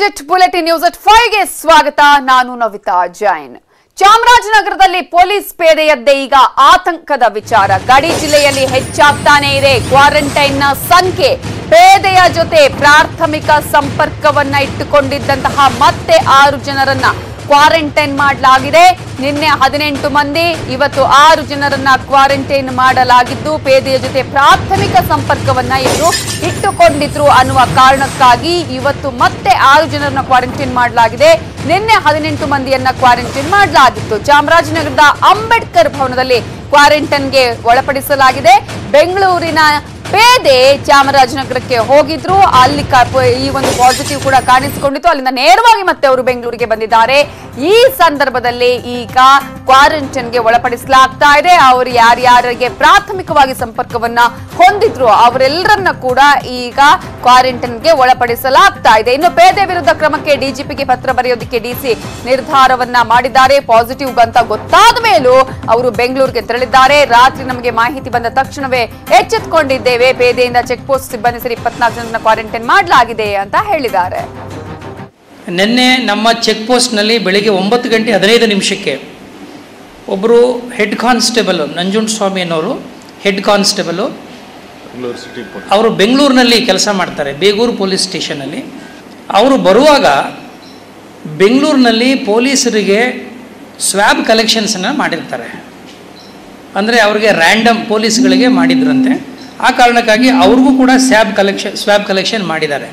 Update bulletin news at five ಗೆ ಸ್ವಾಗತ ನಾನು ನವಿತಾ ಜೈನ್ ಚಾಮರಾಜನಗರದಲ್ಲಿ ಪೊಲೀಸ್ ಪೇದೆಯದ್ದೇ ಈಗ ಆತಂಕದ ವಿಚಾರ ಗಡಿ ಜಿಲ್ಲೆಯಲ್ಲಿ ಹೆಚ್ಚಾಗ್ತಾನೆ ಇದೆ ಕ್ವಾರಂಟೈನ್ ನ ಸಂಖ್ಯೆ ಪೇದೆಯ ಜೊತೆ ಪ್ರಾಥಮಿಕ ಸಂಪರ್ಕವನ್ನ ಇಟ್ಟುಕೊಂಡಿದ್ದಂತಹ ಮತ್ತೆ ಆರು ಜನರನ್ನ ಕ್ವಾರಂಟೈನ್ ಮಾಡಲಾಗಿದೆ ನಿನ್ನೆ ಹದಿನೆಂಟು ಮಂದಿ ಇವತ್ತು ಆರು ಜನರನ್ನ ಕ್ವಾರಂಟೈನ್ ಮಾಡಲಾಗಿದ್ದು ಪೇದೆಯ ಜೊತೆ ಪ್ರಾಥಮಿಕ ಸಂಪರ್ಕವನ್ನ ಇವರು ಇಟ್ಟುಕೊಂಡಿದ್ರು ಅನ್ನುವ ಕಾರಣಕ್ಕಾಗಿ ಇವತ್ತು ಮತ್ತೆ ಆರು ಜನರನ್ನ ಕ್ವಾರಂಟೈನ್ ಮಾಡಲಾಗಿದೆ ನಿನ್ನೆ ಹದಿನೆಂಟು ಮಂದಿಯನ್ನ ಕ್ವಾರಂಟೈನ್ ಮಾಡಲಾಗಿತ್ತು ಚಾಮರಾಜನಗರದ ಅಂಬೇಡ್ಕರ್ ಭವನದಲ್ಲಿ ಕ್ವಾರಂಟೈನ್ಗೆ ಒಳಪಡಿಸಲಾಗಿದೆ ಬೆಂಗಳೂರಿನ ಪೇದೆ ಚಾಮರಾಜನಗರಕ್ಕೆ ಹೋಗಿದ್ರು ಅಲ್ಲಿ ಕ- ಪ- ಈ ಒಂದು ಪಾಸಿಟಿವ್ ಕೂಡ ಕಾಣಿಸಿಕೊಂಡಿತ್ತು ಅಲ್ಲಿಂದ ನೇರವಾಗಿ ಮತ್ತೆ ಅವರು ಬೆಂಗಳೂರಿಗೆ ಬಂದಿದ್ದಾರೆ ಈ ಸಂದರ್ಭದಲ್ಲಿ ಈಗ ಕ್ವಾರಂಟೈನ್ಗೆ ಒಳಪಡಿಸಲಾಗ್ತಾ ಇದೆ ಅವರು ಯಾರ್ಯಾರಿಗೆ ಪ್ರಾಥಮಿಕವಾಗಿ ಸಂಪರ್ಕವನ್ನ ಹೊಂದಿದ್ರು ಅವರೆಲ್ಲರನ್ನ ಕೂಡ ಈಗ ಕ್ವಾರಂಟೈನ್ಗೆ ಒಳಪಡಿಸಲಾಗ್ತಾ ಇದೆ ಇನ್ನು ಪೇದೆ ವಿರುದ್ಧ ಕ್ರಮಕ್ಕೆ ಡಿಜಿಪಿಗೆ ಪತ್ರ ಬರೆಯೋದಕ್ಕೆ ಡಿಸಿ ನಿರ್ಧಾರವನ್ನ ಮಾಡಿದ್ದಾರೆ ಪಾಸಿಟಿವ್ ಅಂತ ಗೊತ್ತಾದ ಮೇಲೂ ಅವರು ಬೆಂಗಳೂರಿಗೆ ತೆರಳಿದ್ದಾರೆ ರಾತ್ರಿ ನಮಗೆ ಮಾಹಿತಿ ಬಂದ ತಕ್ಷಣವೇ ಎಚ್ಚೆತ್ಕೊಂಡಿದ್ದೇವೆ ಪೇದೆಯಿಂದ ಚೆಕ್ ಪೋಸ್ಟ್ ಸಿಬ್ಬಂದಿ ಸೇರಿ ಇಪ್ಪತ್ನಾಲ್ಕು ಜನರನ್ನ ಕ್ವಾರಂಟೈನ್ ಮಾಡಲಾಗಿದೆ ಅಂತ ಹೇಳಿದ್ದಾರೆ ನಿನ್ನೆ ನಮ್ಮ ಚೆಕ್ ಪೋಸ್ಟ್ನಲ್ಲಿ ಬೆಳಿಗ್ಗೆ ಒಂಬತ್ತು ಗಂಟೆ ಹದಿನೈದು ನಿಮಿಷಕ್ಕೆ ಒಬ್ಬರು ಹೆಡ್ ಕಾನ್ಸ್ಟೇಬಲ್ ನಂಜುಂಡಸ್ವಾಮಿ ಅನ್ನೋರು head constable Bengaluru city police ಅವರು ಬೆಂಗಳೂರಿನಲ್ಲಿ ಕೆಲಸ ಮಾಡ್ತಾರೆ ಬೇಗೂರು ಪೊಲೀಸ್ ಸ್ಟೇಷನಲ್ಲಿ ಅವರು ಬರುವಾಗ ಬೆಂಗಳೂರಿನಲ್ಲಿ ಪೊಲೀಸರಿಗೆ ಸ್ವ್ಯಾಬ್ ಕಲೆಕ್ಷನ್ಸನ್ನು ಮಾಡಿರ್ತಾರೆ ಅಂದರೆ ಅವ್ರಿಗೆ ರ್ಯಾಂಡಮ್ ಪೊಲೀಸ್ಗಳಿಗೆ ಮಾಡಿದ್ರಂತೆ ಆ ಕಾರಣಕ್ಕಾಗಿ ಅವ್ರಿಗೂ ಕೂಡ ಸ್ಯಾಬ್ ಕಲೆಕ್ಷನ್ ಸ್ವ್ಯಾಬ್ ಕಲೆಕ್ಷನ್ ಮಾಡಿದ್ದಾರೆ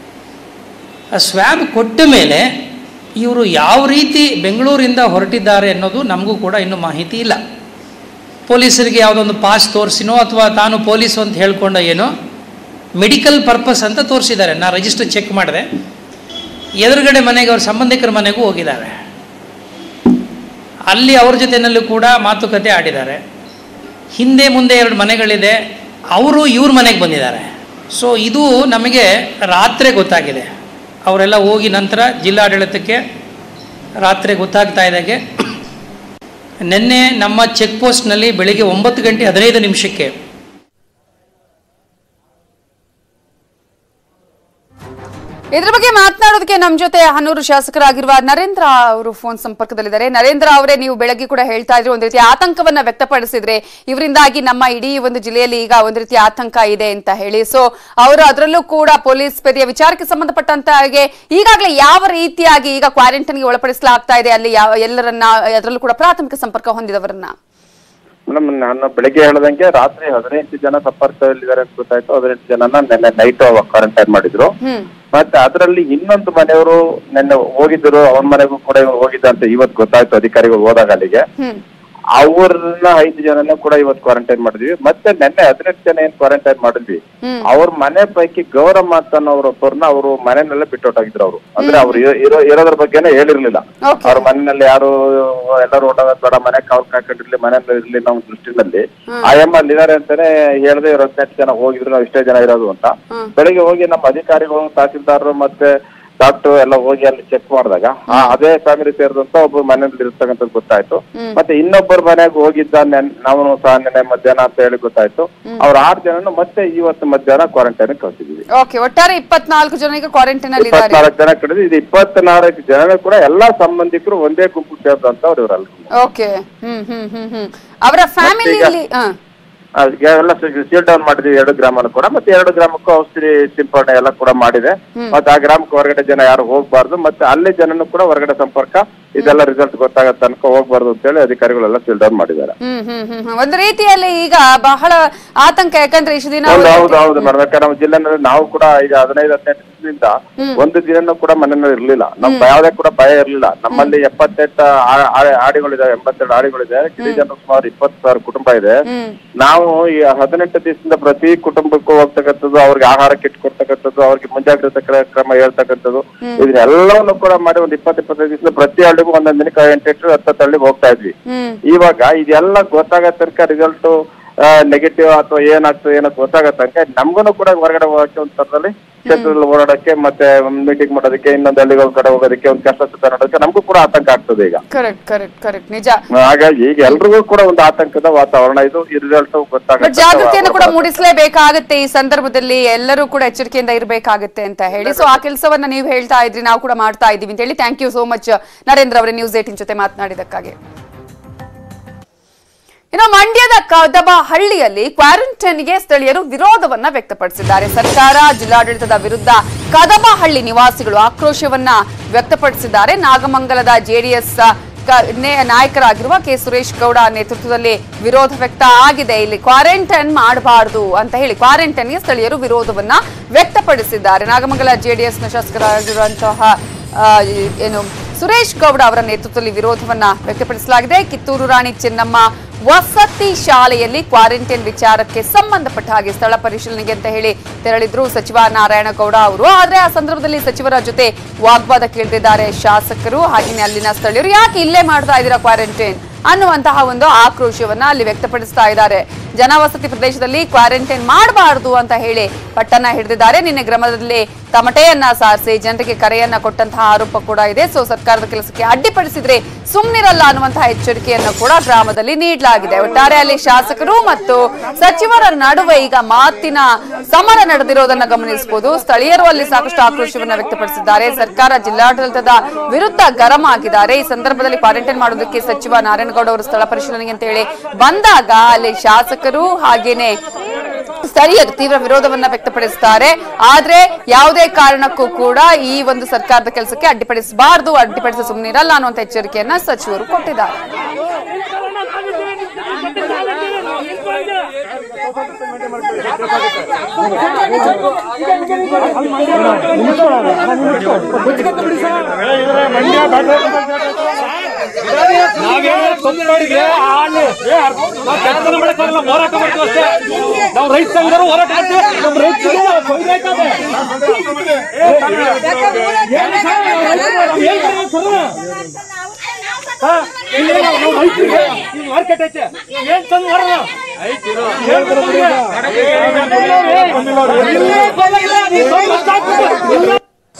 ಆ ಸ್ವ್ಯಾಬ್ ಕೊಟ್ಟ ಮೇಲೆ ಇವರು ಯಾವ ರೀತಿ ಬೆಂಗಳೂರಿಂದ ಹೊರಟಿದ್ದಾರೆ ಅನ್ನೋದು ನಮಗೂ ಕೂಡ ಇನ್ನೂ ಮಾಹಿತಿ ಇಲ್ಲ ಪೊಲೀಸರಿಗೆ ಯಾವುದೊಂದು ಪಾಸ್ ತೋರಿಸಿನೋ ಅಥವಾ ತಾನು ಪೊಲೀಸು ಅಂತ ಹೇಳ್ಕೊಂಡ ಏನೋ ಮೆಡಿಕಲ್ ಪರ್ಪಸ್ ಅಂತ ತೋರಿಸಿದ್ದಾರೆ ನಾನು ರಿಜಿಸ್ಟರ್ ಚೆಕ್ ಮಾಡಿದೆ ಎದುರುಗಡೆ ಮನೆಗೆ ಅವ್ರ ಸಂಬಂಧಿಕರ ಮನೆಗೂ ಹೋಗಿದ್ದಾರೆ ಅಲ್ಲಿ ಅವ್ರ ಜೊತೆಯಲ್ಲೂ ಕೂಡ ಮಾತುಕತೆ ಆಡಿದ್ದಾರೆ ಹಿಂದೆ ಮುಂದೆ ಎರಡು ಮನೆಗಳಿದೆ ಅವರು ಇವ್ರ ಮನೆಗೆ ಬಂದಿದ್ದಾರೆ ಸೊ ಇದು ನಮಗೆ ರಾತ್ರಿ ಗೊತ್ತಾಗಿದೆ ಅವರೆಲ್ಲ ಹೋಗಿ ನಂತರ ಜಿಲ್ಲಾಡಳಿತಕ್ಕೆ ರಾತ್ರಿ ಗೊತ್ತಾಗ್ತಾ ಇದ್ದಾಗೆ ನಿನ್ನೆ ನಮ್ಮ ಚೆಕ್ ಪೋಸ್ಟ್ನಲ್ಲಿ ಬೆಳಿಗ್ಗೆ ಒಂಬತ್ತು ಗಂಟೆ ಹದಿನೈದು ನಿಮಿಷಕ್ಕೆ ಇದ್ರ ಬಗ್ಗೆ ಮಾತನಾಡೋದಕ್ಕೆ ನಮ್ಮ ಜೊತೆ ಹನೂರು ಶಾಸಕರಾಗಿರುವ ನರೇಂದ್ರ ಅವರು ಫೋನ್ ಸಂಪರ್ಕದಲ್ಲಿದ್ದಾರೆ ನರೇಂದ್ರ ಅವರೇ ನೀವು ಬೆಳಗ್ಗೆ ಕೂಡ ಹೇಳ್ತಾ ಇದ್ರಿ ಒಂದು ರೀತಿ ಆತಂಕವನ್ನ ವ್ಯಕ್ತಪಡಿಸಿದ್ರೆ ಇವರಿಂದಾಗಿ ನಮ್ಮ ಇಡೀ ಒಂದು ಜಿಲ್ಲೆಯಲ್ಲಿ ಈಗ ಒಂದು ರೀತಿ ಆತಂಕ ಇದೆ ಅಂತ ಹೇಳಿ ಸೊ ಅವರು ಅದರಲ್ಲೂ ಕೂಡ ಪೊಲೀಸ್ ಪೇದೆಯ ವಿಚಾರಕ್ಕೆ ಸಂಬಂಧಪಟ್ಟಂತ ಹಾಗೆ ಈಗಾಗಲೇ ಯಾವ ರೀತಿಯಾಗಿ ಈಗ ಕ್ವಾರಂಟೈನ್ಗೆ ಒಳಪಡಿಸಲಾಗ್ತಾ ಇದೆ ಅಲ್ಲಿ ಯಾವ ಎಲ್ಲರನ್ನ ಅದರಲ್ಲೂ ಕೂಡ ಪ್ರಾಥಮಿಕ ಸಂಪರ್ಕ ಹೊಂದಿದವರನ್ನ ಮೇಡಮ್ ನಾನು ಬೆಳಿಗ್ಗೆ ಹೇಳ್ದಂಗೆ ರಾತ್ರಿ ಹದಿನೆಂಟು ಜನ ಸಂಪರ್ಕದಲ್ಲಿದ್ದಾರೆ ಅಂತ ಗೊತ್ತಾಯ್ತು ಹದಿನೆಂಟು ಜನನ ನಿನ್ನೆ ನೈಟ್ ಕ್ವಾರಂಟೈನ್ ಮಾಡಿದ್ರು ಹ್ಮ್ ಮತ್ತೆ ಅದರಲ್ಲಿ ಇನ್ನೊಂದು ಮನೆಯವರು ನಿನ್ನೆ ಹೋಗಿದ್ರು ಅವನ ಮನೆಗೂ ಕೂಡ ಇವ್ರು ಹೋಗಿದ್ದಂತ ಇವತ್ತು ಗೊತ್ತಾಯ್ತು ಅಧಿಕಾರಿಗಳು ಹೋದಾಗ ಅಲ್ಲಿಗೆ ಹ್ಮ್ ಅವ್ರನ್ನ ಐದು ಜನನ ಕೂಡ ಇವತ್ತು ಕ್ವಾರಂಟೈನ್ ಮಾಡಿದ್ವಿ ಮತ್ತೆ ನಿನ್ನೆ ಹದಿನೆಂಟು ಜನ ಏನ್ ಕ್ವಾರಂಟೈನ್ ಮಾಡಿದ್ವಿ ಹ್ಮ್. ಅವ್ರ ಮನೆ ಪೈಕಿ ಗೌರಮ್ಮ ಅಂತ ಅನ್ನೋರೊಬ್ಬರನ್ನ ಅವರು ಮನೆಯಲ್ಲೇ ಬಿಟ್ಟೊಟ್ಟಾಗಿದ್ರು ಅವರು ಅಂದ್ರೆ ಅವ್ರು ಇರೋ- ಇರೋ ಇರೋದ್ರ ಬಗ್ಗೆನೇ ಹೇಳಿರ್ಲಿಲ್ಲ Okay. ಅವ್ರ ಮನೆಯಲ್ಲಿ ಯಾರು ಎಲ್ಲರೂ ಓಡೋದ್ ಬೇಡ ಮನೆ ಕಾವಲ್ ಕಾಕೊಂಡಿರ್ಲಿ ಮನೆಯಲ್ಲಿ ಇರ್ಲಿ ನಮ್ಮ ದೃಷ್ಟಿನಲ್ಲಿ ಆಯಮ್ಮ ಅಲ್ಲಿದ್ದಾರೆ ಅಂತಾನೆ ಹೇಳ್ದೆ ಇವ್ರು ಹದಿನೆಂಟು ಜನ ಹೋಗಿದ್ರು ನಾವು ಇಷ್ಟೇ ಜನ ಇರೋದು ಅಂತ ಬೆಳಿಗ್ಗೆ ಹೋಗಿ ನಮ್ಮ ಅಧಿಕಾರಿಗಳು ತಹಸೀಲ್ದಾರರು ಮತ್ತೆ ಡಾಕ್ಟರ್ ಎಲ್ಲ ಹೋಗಿ ಅಲ್ಲಿ ಚೆಕ್ ಮಾಡಿದಾಗ ಆ ಅದೇ ಫ್ಯಾಮಿಲಿ ಸೇರಿದಂತ ಒಬ್ಬ ಮನೆಯಲ್ಲಿ ಇರ್ತಕ್ಕಂಥದ್ದು ಗೊತ್ತಾಯ್ತು ಮತ್ತೆ ಇನ್ನೊಬ್ಬರ ಮನೆಗೆ ಹೋಗಿದ್ದ ನೆನ್- ನಾವು ಸಹ ನೆನ್ನೆ ಮಧ್ಯಾಹ್ನ ಅಂತ ಹೇಳಿ ಗೊತ್ತಾಯ್ತು ಅವ್ರ ಆರು ಜನನು ಮತ್ತೆ ಇವತ್ತು ಮಧ್ಯಾಹ್ನ ಕ್ವಾರಂಟೈನ್ ಕಳ್ಸಿದೀವಿ ಓಕೆ ಒಟ್ಟಾರೆ ಇಪ್ಪತ್ನಾಲ್ಕು ಜನ ಈಗ ಕ್ವಾರಂಟೈನ್ ಅಲ್ಲಿ ಇದ್ದಾರೆ ಇಪ್ಪತ್ನಾಲ್ಕು ಜನ ಕಡಿದು ಇದು ಇಪ್ಪತ್ನಾಲ್ಕು ಜನ ಕೂಡ ಎಲ್ಲಾ ಸಂಬಂಧಿಕರು ಒಂದೇ ಗುಂಪು ಸೇರಿದಂತವ್ರು ಇವರಲ್ಲ ಓಕೆ ಹ್ಮ್ ಹ್ಮ್ ಹ್ಮ್ ಹ್ಮ್ ಅವರ ಫ್ಯಾಮಿಲಿಯಲ್ಲಿ ಅದಕ್ಕೆ ಎಲ್ಲ ಸೀಲ್ ಡೌನ್ ಮಾಡಿದ್ವಿ ಎರಡು ಗ್ರಾಮನು ಕೂಡ ಮತ್ತೆ ಎರಡು ಗ್ರಾಮಕ್ಕೂ ಔಷಧಿ ಸಿಂಪಡಣೆ ಎಲ್ಲ ಕೂಡ ಮಾಡಿದೆ ಮತ್ತೆ ಆ ಗ್ರಾಮಕ್ಕೆ ಹೊರಗಡೆ ಜನ ಯಾರು ಹೋಗ್ಬಾರ್ದು ಮತ್ತೆ ಅಲ್ಲಿ ಜನನು ಕೂಡ ಹೊರಗಡೆ ಸಂಪರ್ಕ ಇದೆಲ್ಲ ರಿಸಲ್ಟ್ ಗೊತ್ತಾಗೋ ತನಕ ಹೋಗ್ಬಾರ್ದು ಅಂತ ಹೇಳಿ ಅಧಿಕಾರಿಗಳೆಲ್ಲ ಸೀಲ್ ಡೌನ್ ಮಾಡಿದ್ದಾರೆ ಹ್ಮ್ ಹ್ಮ್ ಹ್ಮ್ ಹ್ಮ್. ಒಂದು ರೀತಿಯಲ್ಲಿ ಈಗ ಬಹಳ ಆತಂಕ ಯಾಕಂದ್ರೆ ಇಷ್ಟು ದಿನ ಹೌದು ಒಂದು ಹೌದು ಹೌದು ಮೇಡಮ್ ಯಾಕಂದ್ರೆ ನಮ್ಮ ಜಿಲ್ಲೆನಲ್ಲಿ ನಾವು ಕೂಡ ಈಗ ಹದಿನೈದು ಹದಿನೆಂಟು ದಿನದಿಂದ ಒಂದು ದಿನನೂ ಕೂಡ ಮನೆಯಲ್ಲಿ ಇರ್ಲಿಲ್ಲ ನಮ್ ಯಾವುದೇ ಕೂಡ ಭಯ ಇರ್ಲಿಲ್ಲ ನಮ್ಮಲ್ಲಿ ಎಪ್ಪತ್ತೆಂಟು ಆ- ಆ- ಆಡಿಗಳಿದಾವೆ ಎಂಬತ್ತೆರಡು ಆಡಿಗಳಿದೆ ಗಿರಿಜನ ಸುಮಾರು ಇಪ್ಪತ್ತು ಸಾವಿರ ಕುಟುಂಬ ಇದೆ ಹ್ಮ್ ನಾವು ಈ ಹದಿನೆಂಟು ದಿವಸದಿಂದ ಪ್ರತಿ ಕುಟುಂಬಕ್ಕೂ ಹೋಗ್ತಕ್ಕಂಥದ್ದು ಅವ್ರಿಗೆ ಆಹಾರ ಕಿಟ್ ಕೊಡ್ತಕ್ಕಂಥದ್ದು ಅವ್ರಿಗೆ ಮುಂಜಾಗ್ರತಾ ಕ್ರ- ಕ್ರಮ ಹೇಳ್ತಕ್ಕಂಥದ್ದು ಇದನ್ನೆಲ್ಲವನ್ನು ಕೂಡ ಮಾಡಿ ಒಂದು ಇಪ್ಪತ್ತು ಇಪ್ಪತ್ತೈದು ದಿವಸ ಪ್ರತಿ ಹಳ್ಳಿಗೂ ಒಂದೊಂದು ದಿನಕ್ಕೆ ಎಂಟೆಂಟು ಹತ್ತತ್ತು ಹಳ್ಳಿಗೆ ಹೋಗ್ತಾ ಇದ್ವಿ ಹ್ಮ್ ಇವಾಗ ಇದೆಲ್ಲ ಗೊತ್ತಾಗೋ ತನಕ ರಿಸಲ್ಟ್ ನೆಗೆಟಿವ್ ಅಥವಾ ಏನಾಗ್ತದೆ ಏನೋ ಗೊತ್ತಾಗತ್ತಂಗೆ ನಮ್ಗೂ ಕೂಡ ಹೊರಗಡೆ ಹೋಗಕ್ಕೆ ಒಂದು ಥರದಲ್ಲಿ ಕ್ಷೇತ್ರದಲ್ಲಿ ಓಡಾಡಕ್ಕೆ ಮತ್ತೆ ಮೀಟಿಂಗ್ ಮಾಡೋದಕ್ಕೆ ಇನ್ನೊಂದು ಹಳ್ಳಿಗಳ ಕಡೆ ಹೋಗೋದಕ್ಕೆ ಒಂದು ಕಷ್ಟ ಸುತ್ತ ನೋಡೋದಕ್ಕೆ ನಮಗೂ ಕೂಡ ಆತಂಕ ಆಗ್ತದೆ ಈಗ ಕರೆಕ್ಟ್ ಕರೆಕ್ಟ್ ಕರೆಕ್ಟ್ ನಿಜ ಹಾಗಾಗಿ ಈಗ ಎಲ್ರಿಗೂ ಕೂಡ ಒಂದು ಆತಂಕದ ವಾತಾವರಣ ಇದು ಈ ರಿಸಲ್ಟ್ ಬಟ್ ಜಾಗೃತಿಯನ್ನು ಕೂಡ ಗೊತ್ತಾಗುತ್ತೆ ಮೂಡಿಸಲೇಬೇಕಾಗತ್ತೆ ಈ ಸಂದರ್ಭದಲ್ಲಿ ಎಲ್ಲರೂ ಕೂಡ ಎಚ್ಚರಿಕೆಯಿಂದ ಇರಬೇಕಾಗುತ್ತೆ ಅಂತ ಹೇಳಿ ಸೊ ಆ ಕೆಲಸವನ್ನ ನೀವು ಹೇಳ್ತಾ ಇದ್ರಿ ನಾವು ಕೂಡ ಮಾಡ್ತಾ ಇದ್ದೀವಿ ಅಂತ ಹೇಳಿ thank you so much Narendra ಅವರೇ ನ್ಯೂಸ್ ಏಟಿನ್ ಜೊತೆ ಮಾತನಾಡಿದಕ್ಕಾಗಿ ಇನ್ನು ಮಂಡ್ಯದ ಕದಬ ಹಳ್ಳಿಯಲ್ಲಿ ಕ್ವಾರಂಟೈನ್ಗೆ ಸ್ಥಳೀಯರು ವಿರೋಧವನ್ನ ವ್ಯಕ್ತಪಡಿಸಿದ್ದಾರೆ ಸರ್ಕಾರ ಜಿಲ್ಲಾಡಳಿತದ ವಿರುದ್ಧ ಕದಬಹಳ್ಳಿ ನಿವಾಸಿಗಳು ಆಕ್ರೋಶವನ್ನ ವ್ಯಕ್ತಪಡಿಸಿದ್ದಾರೆ ನಾಗಮಂಗಲದ ಜೆಡಿಎಸ್ ನಾಯಕರಾಗಿರುವ ಕೆ ಸುರೇಶ್ ಗೌಡ ನೇತೃತ್ವದಲ್ಲಿ ವಿರೋಧ ವ್ಯಕ್ತ ಆಗಿದೆ ಇಲ್ಲಿ ಕ್ವಾರಂಟೈನ್ ಮಾಡಬಾರದು ಅಂತ ಹೇಳಿ ಕ್ವಾರಂಟೈನ್ಗೆ ಸ್ಥಳೀಯರು ವಿರೋಧವನ್ನ ವ್ಯಕ್ತಪಡಿಸಿದ್ದಾರೆ ನಾಗಮಂಗಲ ಜೆಡಿಎಸ್ನ ಶಾಸಕರಾಗಿರುವಂತಹ ಆ, ಏನು ಸುರೇಶ್ ಗೌಡ ಅವರ ನೇತೃತ್ವದಲ್ಲಿ ವಿರೋಧವನ್ನ ವ್ಯಕ್ತಪಡಿಸಲಾಗಿದೆ ಕಿತ್ತೂರು ರಾಣಿ ಚೆನ್ನಮ್ಮ ವಸತಿ ಶಾಲೆಯಲ್ಲಿ ಕ್ವಾರಂಟೈನ್ ವಿಚಾರಕ್ಕೆ ಸಂಬಂಧಪಟ್ಟ ಹಾಗೆ ಸ್ಥಳ ಪರಿಶೀಲನೆಗೆ ಅಂತ ಹೇಳಿ ತೆರಳಿದ್ರು ಸಚಿವ ನಾರಾಯಣಗೌಡ ಅವರು ಆದ್ರೆ ಆ ಸಂದರ್ಭದಲ್ಲಿ ಸಚಿವರ ಜೊತೆ ವಾಗ್ವಾದ ಕೇಳ್ತಿದ್ದಾರೆ ಶಾಸಕರು ಹಾಗೆಯೇ ಅಲ್ಲಿನ ಸ್ಥಳೀಯರು ಯಾಕೆ ಇಲ್ಲೇ ಮಾಡ್ತಾ ಇದ್ದೀರಾ ಕ್ವಾರಂಟೈನ್ ಅನ್ನುವಂತಹ ಒಂದು ಆಕ್ರೋಶವನ್ನ ಅಲ್ಲಿ ವ್ಯಕ್ತಪಡಿಸ್ತಾ ಇದ್ದಾರೆ ಜನವಸತಿ ಪ್ರದೇಶದಲ್ಲಿ ಕ್ವಾರಂಟೈನ್ ಮಾಡಬಾರದು ಅಂತ ಹೇಳಿ ಪಟ್ಟನ್ನ ಹಿಡಿದಿದ್ದಾರೆ ನಿನ್ನೆ ಗ್ರಾಮದಲ್ಲಿ ತಮಟೆಯನ್ನ ಸಾರಿಸಿ ಜನರಿಗೆ ಕರೆಯನ್ನ ಕೊಟ್ಟಂತಹ ಆರೋಪ ಕೂಡ ಇದೆ ಸೊ ಸರ್ಕಾರದ ಕೆಲಸಕ್ಕೆ ಅಡ್ಡಿಪಡಿಸಿದ್ರೆ ಸುಮ್ನಿರಲ್ಲ ಅನ್ನುವಂತಹ ಎಚ್ಚರಿಕೆಯನ್ನ ಕೂಡ ಗ್ರಾಮದಲ್ಲಿ ನೀಡಲಾಗಿದೆ ಒಟ್ಟಾರೆ ಅಲ್ಲಿ ಶಾಸಕರು ಮತ್ತು ಸಚಿವರ ನಡುವೆ ಈಗ ಮಾತಿನ ಸಮರ ನಡೆದಿರೋದನ್ನ ಗಮನಿಸಬಹುದು ಸ್ಥಳೀಯರು ಅಲ್ಲಿ ಸಾಕಷ್ಟು ಆಕ್ರೋಶವನ್ನ ವ್ಯಕ್ತಪಡಿಸಿದ್ದಾರೆ ಸರ್ಕಾರ ಜಿಲ್ಲಾಡಳಿತದ ವಿರುದ್ಧ ಗರಂ ಆಗಿದ್ದಾರೆ ಈ ಸಂದರ್ಭದಲ್ಲಿ ಕ್ವಾರಂಟೈನ್ ಮಾಡೋದಕ್ಕೆ ಸಚಿವ ನಾರಾಯಣಗೌಡ ಅವರು ಸ್ಥಳ ಪರಿಶೀಲನೆಗೆ ಅಂತ ಹೇಳಿ ಬಂದಾಗ ಅಲ್ಲಿ ಶಾಸಕರು ಹಾಗೇನೆ ಸ್ಥಳೀಯರು ತೀವ್ರ ವಿರೋಧವನ್ನ ವ್ಯಕ್ತಪಡಿಸುತ್ತಾರೆ ಆದ್ರೆ ಯಾವುದೇ ಕಾರಣಕ್ಕೂ ಕೂಡ ಈ ಒಂದು ಸರ್ಕಾರದ ಕೆಲಸಕ್ಕೆ ಅಡ್ಡಿಪಡಿಸಬಾರದು ಅಡ್ಡಿಪಡಿಸಿ ಸುಮ್ಮನಿರಲ್ಲ ಅನ್ನುವಂತ ಎಚ್ಚರಿಕೆಯನ್ನ ಸಚಿವರು ಕೊಟ್ಟಿದ್ದಾರೆ ನಾವೇ ತೊಂದರೆಗೆ ಆಳು ನಾವು ಕೆಲಸ ಮಾಡಕ್ಕಾಗಲ್ಲ ಹೋರಾಟ ಮಾಡ್ತೀವಿ ಅಷ್ಟೇ ನಾವು ರೈತ ಸಂಘದವರು ಹೋರಾಟ ಮಾಡ್ತೀವಿ ನಮ್ಮ ರೈತರಿಗೆ ತೊಂದ್ರೆ ಆಯ್ತದೆ. ಏನು ಸರ್, ನಾವು ರೈತರು ಏನ್ ಮಾಡೋದು ಸರ್? ಹಾ? ಇಲ್ಲಿ ನಾವು ನಾವು ರೈತರಿಗೆ ಈ ಮಾರ್ಕೆಟ್ ಐತೆ ಏನ್ ತಂದು ಮಾಡೋಣ ಏನ್ ತಂದು ಇಲ್ಲೇ ಬಂದಿಲ್ಲ, ನೀವು ತಂದು ಸಾಕು. ಇಲ್ಲ.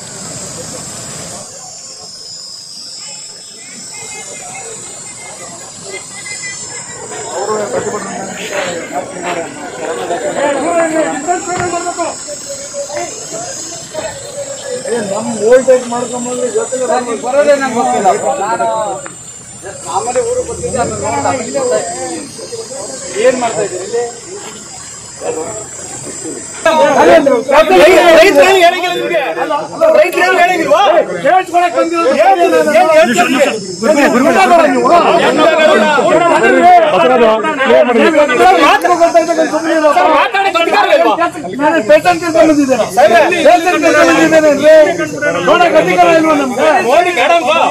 ರೈತರಿಗೆ ಹೇಳಿಲ್ಲ ನಿಮ್ಗೆ ರೈತರಿಗೆ ಹೇಳಿಲ್ವಾ ಕೇಳಿಸ್ಕೊಳಕ್ ಬಂದಿರೋದು ಏನ್ ಏನ್ ಹೇಳ್ತೀರಿ? ಮಾತಾಡಕ್ಕೆ ಅಧಿಕಾರ ಇಲ್ವಾ? ನೋಡಿ ಮೇಡಮ್ ಬಾ.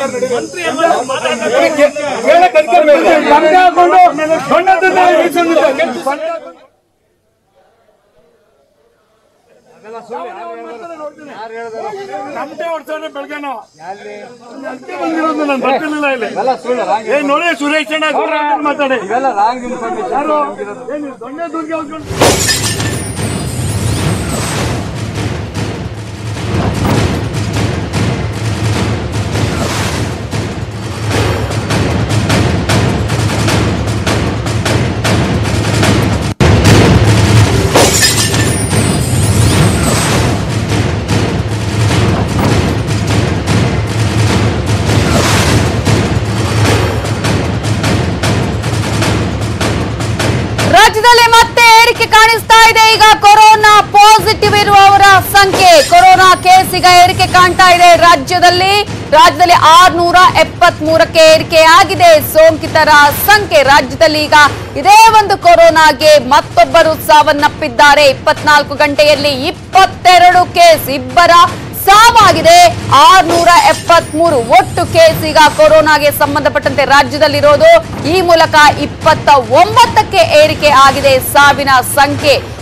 ಕೇಳಕ್ಕೆ ಅಧಿಕಾರ ಇಲ್ವಾ? ಏ ನೋಡಿ ಸುರೇಶ್ ಅಣ್ಣ ಮಾತಾಡಿ ಯಾರು ಏನು ದೊಣ್ಣೆ ದೂರ್ಗೆ ಹೋಗ್ಕೊಂಡು ರಾಜ್ಯದಲ್ಲಿ ಮತ್ತೆ ಏರಿಕೆ ಕಾಣಿಸ್ತಾ ಇದೆ ಈಗ ಕೊರೋನಾ ಪಾಸಿಟಿವ್ ಇರುವವರ ಸಂಖ್ಯೆ ಕೊರೋನಾ ಕೇಸ್ ಈಗ ಏರಿಕೆ ಕಾಣ್ತಾ ಇದೆ ರಾಜ್ಯದಲ್ಲಿ ರಾಜ್ಯದಲ್ಲಿ ಆರ್ನೂರ ಎಪ್ಪತ್ ಮೂರಕ್ಕೆ ಏರಿಕೆಯಾಗಿದೆ ಸೋಂಕಿತರ ಸಂಖ್ಯೆ ರಾಜ್ಯದಲ್ಲಿ ಈಗ ಇದೇ ಒಂದು ಕೊರೋನಾಗೆ ಮತ್ತೊಬ್ಬರು ಸಾವನ್ನಪ್ಪಿದ್ದಾರೆ ಇಪ್ಪತ್ನಾಲ್ಕು ಗಂಟೆಯಲ್ಲಿ ಇಪ್ಪತ್ತೆರಡು ಕೇಸ್ ಇಬ್ಬರ ಸಾವಾಗಿದೆ ಆರ್ನೂರ ಎಪ್ಪತ್ಮೂರು ಒಟ್ಟು ಕೇಸ್ ಈಗ ಕೊರೋನಾಗೆ ಸಂಬಂಧಪಟ್ಟಂತೆ ರಾಜ್ಯದಲ್ಲಿರೋದು ಈ ಮೂಲಕ ಇಪ್ಪತ್ತ ಒಂಬತ್ತಕ್ಕೆ ಏರಿಕೆ ಆಗಿದೆ ಸಾವಿನ ಸಂಖ್ಯೆ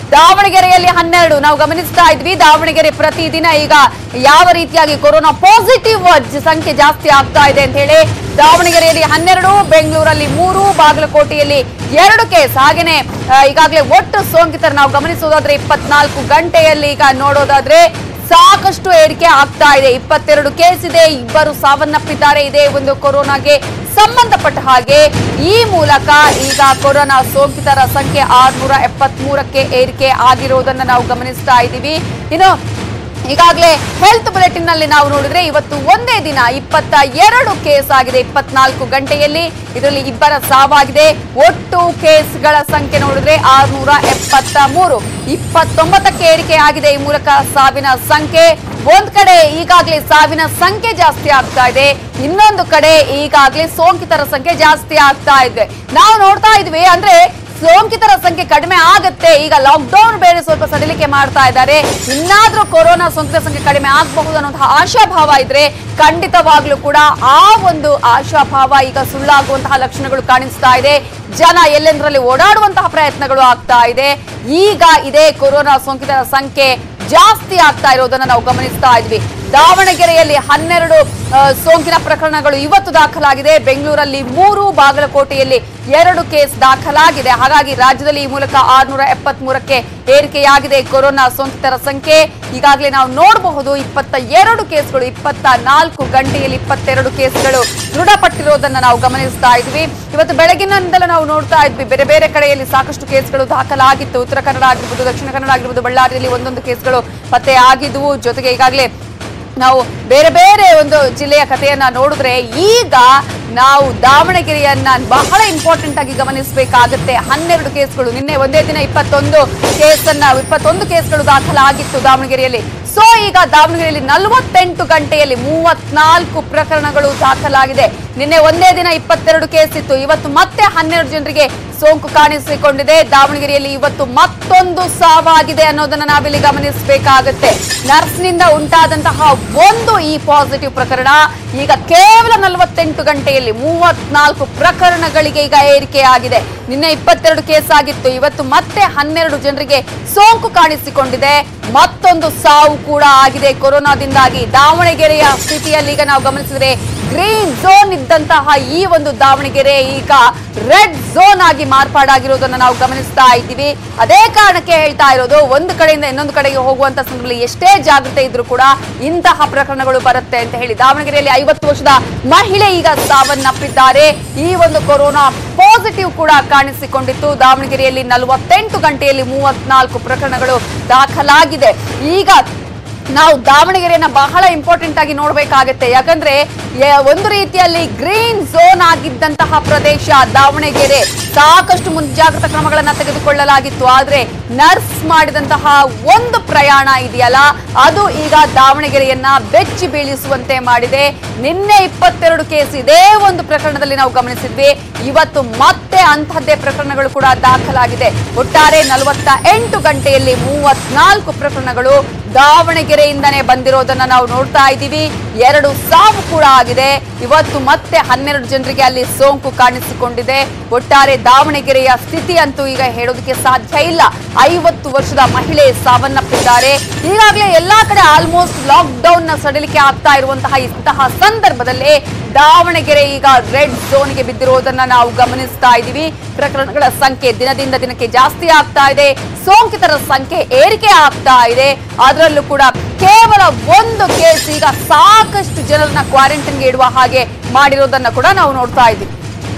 ದಾವಣಗೆರೆಯಲ್ಲಿ ಹನ್ನೆರಡು ನಾವು ಗಮನಿಸ್ತಾ ಇದ್ವಿ ದಾವಣಗೆರೆ ಪ್ರತಿದಿನ ಈಗ ಯಾವ ರೀತಿಯಾಗಿ ಕೊರೋನಾ ಪಾಸಿಟಿವ್ ಸಂಖ್ಯೆ ಜಾಸ್ತಿ ಆಗ್ತಾ ಇದೆ ಅಂತ ಹೇಳಿ ದಾವಣಗೆರೆಯಲ್ಲಿ ಹನ್ನೆರಡು ಬೆಂಗಳೂರಲ್ಲಿ ಮೂರು ಬಾಗಲಕೋಟೆಯಲ್ಲಿ ಎರಡು ಕೇಸ್ ಹಾಗೇನೆ ಆ, ಈಗಾಗಲೇ ಒಟ್ಟು ಸೋಂಕಿತರ ನಾವು ಗಮನಿಸೋದಾದ್ರೆ ಇಪ್ಪತ್ನಾಲ್ಕು ಗಂಟೆಯಲ್ಲಿ ಈಗ ನೋಡೋದಾದ್ರೆ ಸಾಕಷ್ಟು ಏರಿಕೆ ಆಗ್ತಾ ಇದೆ ಇಪ್ಪತ್ತೆರಡು ಕೇಸ್ ಇದೆ ಇಬ್ಬರು ಸಾವನ್ನಪ್ಪಿದ್ದಾರೆ ಇದೇ ಒಂದು ಕೊರೋನಾಗೆ ಸಂಬಂಧಪಟ್ಟ ಹಾಗೆ ಈ ಮೂಲಕ ಈಗ ಕೊರೋನಾ ಸೋಂಕಿತರ ಸಂಖ್ಯೆ ಆರ್ನೂರ ಎಪ್ಪತ್ಮೂರಕ್ಕೆ ಏರಿಕೆ ಆಗಿರುವುದನ್ನ ನಾವು ಗಮನಿಸ್ತಾ ಇದ್ದೀವಿ ಇನ್ನು ಈಗಾಗಲೇ ಹೆಲ್ತ್ ಬುಲೆಟಿನ್ ನಲ್ಲಿ ನಾವು ನೋಡಿದ್ರೆ ಇವತ್ತು ಒಂದೇ ದಿನ ಇಪ್ಪತ್ತ ಎರಡು ಕೇಸ್ ಆಗಿದೆ ಇಪ್ಪತ್ನಾಲ್ಕು ಗಂಟೆಯಲ್ಲಿ ಇದರಲ್ಲಿ ಇಬ್ಬರ ಸಾವಾಗಿದೆ ಒಟ್ಟು ಕೇಸ್ಗಳ ಸಂಖ್ಯೆ ನೋಡಿದ್ರೆ ಆರ್ನೂರ ಎಪ್ಪತ್ತ ಮೂರು ಇಪ್ಪತ್ತೊಂಬತ್ತಕ್ಕೆ ಏರಿಕೆ ಆಗಿದೆ ಈ ಮೂಲಕ ಸಾವಿನ ಸಂಖ್ಯೆ ಒಂದ್ ಕಡೆ ಈಗಾಗಲೇ ಸಾವಿನ ಸಂಖ್ಯೆ ಜಾಸ್ತಿ ಆಗ್ತಾ ಇದೆ ಇನ್ನೊಂದು ಕಡೆ ಈಗಾಗಲೇ ಸೋಂಕಿತರ ಸಂಖ್ಯೆ ಜಾಸ್ತಿ ಆಗ್ತಾ ಇದೆ ನಾವು ನೋಡ್ತಾ ಇದ್ವಿ ಅಂದ್ರೆ ಸೋಂಕಿತರ ಸಂಖ್ಯೆ ಕಡಿಮೆ ಆಗತ್ತೆ ಈಗ ಲಾಕ್ಡೌನ್ ಬೇರೆ ಸ್ವಲ್ಪ ಸಡಿಲಿಕೆ ಮಾಡ್ತಾ ಇದ್ದಾರೆ ಇನ್ನಾದ್ರೂ ಕೊರೋನಾ ಸೋಂಕಿತರ ಸಂಖ್ಯೆ ಕಡಿಮೆ ಆಗಬಹುದು ಅನ್ನೋಂತಹ ಆಶಾಭಾವ ಇದ್ರೆ ಖಂಡಿತವಾಗ್ಲೂ ಕೂಡ ಆ ಒಂದು ಆಶಾಭಾವ ಈಗ ಸುಳ್ಳಾಗುವಂತಹ ಲಕ್ಷಣಗಳು ಕಾಣಿಸ್ತಾ ಇದೆ ಜನ ಎಲ್ಲೆಂದರಲ್ಲಿ ಓಡಾಡುವಂತಹ ಪ್ರಯತ್ನಗಳು ಆಗ್ತಾ ಇದೆ ಈಗ ಇದೇ ಕೊರೋನಾ ಸೋಂಕಿತರ ಸಂಖ್ಯೆ ಜಾಸ್ತಿ ಆಗ್ತಾ ಇರೋದನ್ನ ನಾವು ಗಮನಿಸ್ತಾ ಇದ್ವಿ ದಾವಣಗೆರೆಯಲ್ಲಿ ಹನ್ನೆರಡು ಆ, ಸೋಂಕಿನ ಪ್ರಕರಣಗಳು ಇವತ್ತು ದಾಖಲಾಗಿದೆ ಬೆಂಗಳೂರಲ್ಲಿ ಮೂರು ಬಾಗಲಕೋಟೆಯಲ್ಲಿ ಎರಡು ಕೇಸ್ ದಾಖಲಾಗಿದೆ ಹಾಗಾಗಿ ರಾಜ್ಯದಲ್ಲಿ ಈ ಮೂಲಕ ಆರ್ನೂರ ಎಪ್ಪತ್ತ್ ಮೂರಕ್ಕೆ ಏರಿಕೆಯಾಗಿದೆ ಕೊರೋನಾ ಸೋಂಕಿತರ ಸಂಖ್ಯೆ ಈಗಾಗಲೇ ನಾವು ನೋಡಬಹುದು ಇಪ್ಪತ್ತ ಎರಡು ಕೇಸ್ಗಳು ಇಪ್ಪತ್ತ ನಾಲ್ಕು ಗಂಟೆಯಲ್ಲಿ ಇಪ್ಪತ್ತೆರಡು ಕೇಸ್ಗಳು ದೃಢಪಟ್ಟಿರೋದನ್ನ ನಾವು ಗಮನಿಸ್ತಾ ಇದ್ವಿ ಇವತ್ತು ಬೆಳಗಿನಿಂದಲೂ ನಾವು ನೋಡ್ತಾ ಇದ್ವಿ ಬೇರೆ ಬೇರೆ ಕಡೆಯಲ್ಲಿ ಸಾಕಷ್ಟು ಕೇಸ್ಗಳು ದಾಖಲಾಗಿತ್ತು ಉತ್ತರ ಕನ್ನಡ ಆಗಿರ್ಬೋದು ದಕ್ಷಿಣ ಕನ್ನಡ ಆಗಿರ್ಬೋದು ಬಳ್ಳಾರಿಯಲ್ಲಿ ಒಂದೊಂದು ಕೇಸ್ಗಳು ಪತ್ತೆ ಆಗಿದ್ವು ಜೊತೆಗೆ ಈಗಾಗಲೇ ನಾವು ಬೇರೆ ಬೇರೆ ಒಂದು ಜಿಲ್ಲೆಯ ಕಥೆಯನ್ನ ನೋಡಿದ್ರೆ ಈಗ ನಾವು ದಾವಣಗೆರೆಯನ್ನ ಬಹಳ ಇಂಪಾರ್ಟೆಂಟ್ ಆಗಿ ಗಮನಿಸಬೇಕಾಗುತ್ತೆ ಹನ್ನೆರಡು ಕೇಸ್ಗಳು ನಿನ್ನೆ ಒಂದೇ ದಿನ ಇಪ್ಪತ್ತೊಂದು ಕೇಸನ್ನ ಇಪ್ಪತ್ತೊಂದು ಕೇಸ್ಗಳು ದಾಖಲಾಗಿತ್ತು ದಾವಣಗೆರೆಯಲ್ಲಿ ಸೊ ಈಗ ದಾವಣಗೆರೆಯಲ್ಲಿ ನಲವತ್ತೆಂಟು ಗಂಟೆಯಲ್ಲಿ ಮೂವತ್ನಾಲ್ಕು ಪ್ರಕರಣಗಳು ದಾಖಲಾಗಿದೆ ನಿನ್ನೆ ಒಂದೇ ದಿನ ಇಪ್ಪತ್ತೆರಡು ಕೇಸ್ ಇತ್ತು ಇವತ್ತು ಮತ್ತೆ ಹನ್ನೆರಡು ಜನರಿಗೆ ಸೋಂಕು ಕಾಣಿಸಿಕೊಂಡಿದೆ ದಾವಣಗೆರೆಯಲ್ಲಿ ಇವತ್ತು ಮತ್ತೊಂದು ಸಾವಾಗಿದೆ ಅನ್ನೋದನ್ನ ನಾವಿಲ್ಲಿ ಗಮನಿಸಬೇಕಾಗುತ್ತೆ ನರ್ಸ್ನಿಂದ ಉಂಟಾದಂತಹ ಒಂದು ಈ ಪಾಸಿಟಿವ್ ಪ್ರಕರಣ ಈಗ ಕೇವಲ ನಲವತ್ತೆಂಟು ಗಂಟೆಯಲ್ಲಿ ಮೂವತ್ನಾಲ್ಕು ಪ್ರಕರಣಗಳಿಗೆ ಈಗ ಏರಿಕೆಯಾಗಿದೆ ನಿನ್ನೆ ಇಪ್ಪತ್ತೆರಡು ಕೇಸ್ ಆಗಿತ್ತು ಇವತ್ತು ಮತ್ತೆ ಹನ್ನೆರಡು ಜನರಿಗೆ ಸೋಂಕು ಕಾಣಿಸಿಕೊಂಡಿದೆ ಮತ್ತೊಂದು ಸಾವು ಕೂಡ ಆಗಿದೆ ಕೊರೋನಾದಿಂದಾಗಿ ದಾವಣಗೆರೆಯ ಸ್ಥಿತಿಯಲ್ಲಿ ಈಗ ನಾವು ಗಮನಿಸಿದ್ರೆ ಗ್ರೀನ್ ಝೋನ್ ಇದ್ದಂತಹ ಈ ಒಂದು ದಾವಣಗೆರೆ ಈಗ ರೆಡ್ ಝೋನ್ ಆಗಿ ಮಾರ್ಪಾಡಾಗಿರೋದನ್ನ ನಾವು ಗಮನಿಸ್ತಾ ಇದ್ದೀವಿ ಅದೇ ಕಾರಣಕ್ಕೆ ಹೇಳ್ತಾ ಇರೋದು ಒಂದು ಕಡೆಯಿಂದ ಇನ್ನೊಂದು ಕಡೆಗೆ ಹೋಗುವಂತ ಸಂದರ್ಭದಲ್ಲಿ ಎಷ್ಟೇ ಜಾಗೃತೆ ಇದ್ರೂ ಕೂಡ ಇಂತಹ ಪ್ರಕರಣಗಳು ಬರುತ್ತೆ ಅಂತ ಹೇಳಿ ದಾವಣಗೆರೆಯಲ್ಲಿ ಐವತ್ತು ವರ್ಷದ ಮಹಿಳೆ ಈಗ ಸಾವನ್ನಪ್ಪಿದ್ದಾರೆ ಈ ಒಂದು ಕೊರೋನಾ ಪಾಸಿಟಿವ್ ಕೂಡ ಕಾಣಿಸಿಕೊಂಡಿತ್ತು ದಾವಣಗೆರೆಯಲ್ಲಿ ನಲವತ್ತೆಂಟು ಗಂಟೆಯಲ್ಲಿ ಮೂವತ್ನಾಲ್ಕು ಪ್ರಕರಣಗಳು ದಾಖಲಾಗಿದೆ ಈಗ ನಾವು ದಾವಣಗೆರೆಯನ್ನ ಬಹಳ ಇಂಪಾರ್ಟೆಂಟ್ ಆಗಿ ನೋಡ್ಬೇಕಾಗತ್ತೆ ಯಾಕಂದ್ರೆ ಯ- ಒಂದು ರೀತಿಯಲ್ಲಿ ಗ್ರೀನ್ ಝೋನ್ ಆಗಿದ್ದಂತಹ ಪ್ರದೇಶ ದಾವಣಗೆರೆ ಸಾಕಷ್ಟು ಮುಂಜಾಗ್ರತಾ ಕ್ರಮಗಳನ್ನ ತೆಗೆದುಕೊಳ್ಳಲಾಗಿತ್ತು ಆದ್ರೆ ನರ್ಸ್ ಮಾಡಿದಂತಹ ಒಂದು ಪ್ರಯಾಣ ಇದೆಯಲ್ಲ ಅದು ಈಗ ದಾವಣಗೆರೆಯನ್ನ ಬೆಚ್ಚಿ ಬೀಳಿಸುವಂತೆ ಮಾಡಿದೆ ನಿನ್ನೆ ಇಪ್ಪತ್ತೆರಡು ಕೇಸ್ ಇದೇ ಒಂದು ಪ್ರಕರಣದಲ್ಲಿ ನಾವು ಗಮನಿಸಿದ್ವಿ ಇವತ್ತು ಮತ್ತೆ ಅಂತಹದ್ದೇ ಪ್ರಕರಣಗಳು ಕೂಡ ದಾಖಲಾಗಿದೆ ಒಟ್ಟಾರೆ ನಲವತ್ತ ಎಂಟು ಗಂಟೆಯಲ್ಲಿ ಮೂವತ್ನಾಲ್ಕು ಪ್ರಕರಣಗಳು ದಾವಣಗೆರೆಯಿಂದನೇ ಬಂದಿರೋದನ್ನ ನಾವು ನೋಡ್ತಾ ಇದ್ದೀವಿ ಎರಡು ಸಾವು ಕೂಡ ಆಗಿದೆ ಇವತ್ತು ಮತ್ತೆ ಹನ್ನೆರಡು ಜನರಿಗೆ ಅಲ್ಲಿ ಸೋಂಕು ಕಾಣಿಸಿಕೊಂಡಿದೆ ಒಟ್ಟಾರೆ ದಾವಣಗೆರೆಯ ಸ್ಥಿತಿ ಅಂತೂ ಈಗ ಹೇಳೋದಕ್ಕೆ ಸಾಧ್ಯ ಇಲ್ಲ ಐವತ್ತು ವರ್ಷದ ಮಹಿಳೆ ಸಾವನ್ನಪ್ಪಿದ್ದಾರೆ ಈಗಾಗಲೇ ಎಲ್ಲಾ ಕಡೆ ಆಲ್ಮೋಸ್ಟ್ ಲಾಕ್ ಡೌನ್ ನ ಸಡಿಲಿಕೆ ಆಗ್ತಾ ಇರುವಂತಹ ಇಂತಹ ಸಂದರ್ಭದಲ್ಲಿ ದಾವಣಗೆರೆ ಈಗ ರೆಡ್ ಝೋನ್ಗೆ ಬಿದ್ದಿರೋದನ್ನ ನಾವು ಗಮನಿಸ್ತಾ ಇದ್ದೀವಿ ಪ್ರಕರಣಗಳ ಸಂಖ್ಯೆ ದಿನದಿಂದ ದಿನಕ್ಕೆ ಜಾಸ್ತಿ ಆಗ್ತಾ ಇದೆ ಸೋಂಕಿತರ ಸಂಖ್ಯೆ ಏರಿಕೆ ಆಗ್ತಾ ಇದೆ ಅದರಲ್ಲೂ ಕೂಡ ಕೇವಲ ಒಂದು ಕೇಸ್ ಈಗ ಸಾಕಷ್ಟು ಜನರನ್ನ ಕ್ವಾರಂಟೈನ್ಗೆ ಇಡುವ ಹಾಗೆ ಮಾಡಿರೋದನ್ನ ಕೂಡ ನಾವು ನೋಡ್ತಾ ಇದ್ದೀವಿ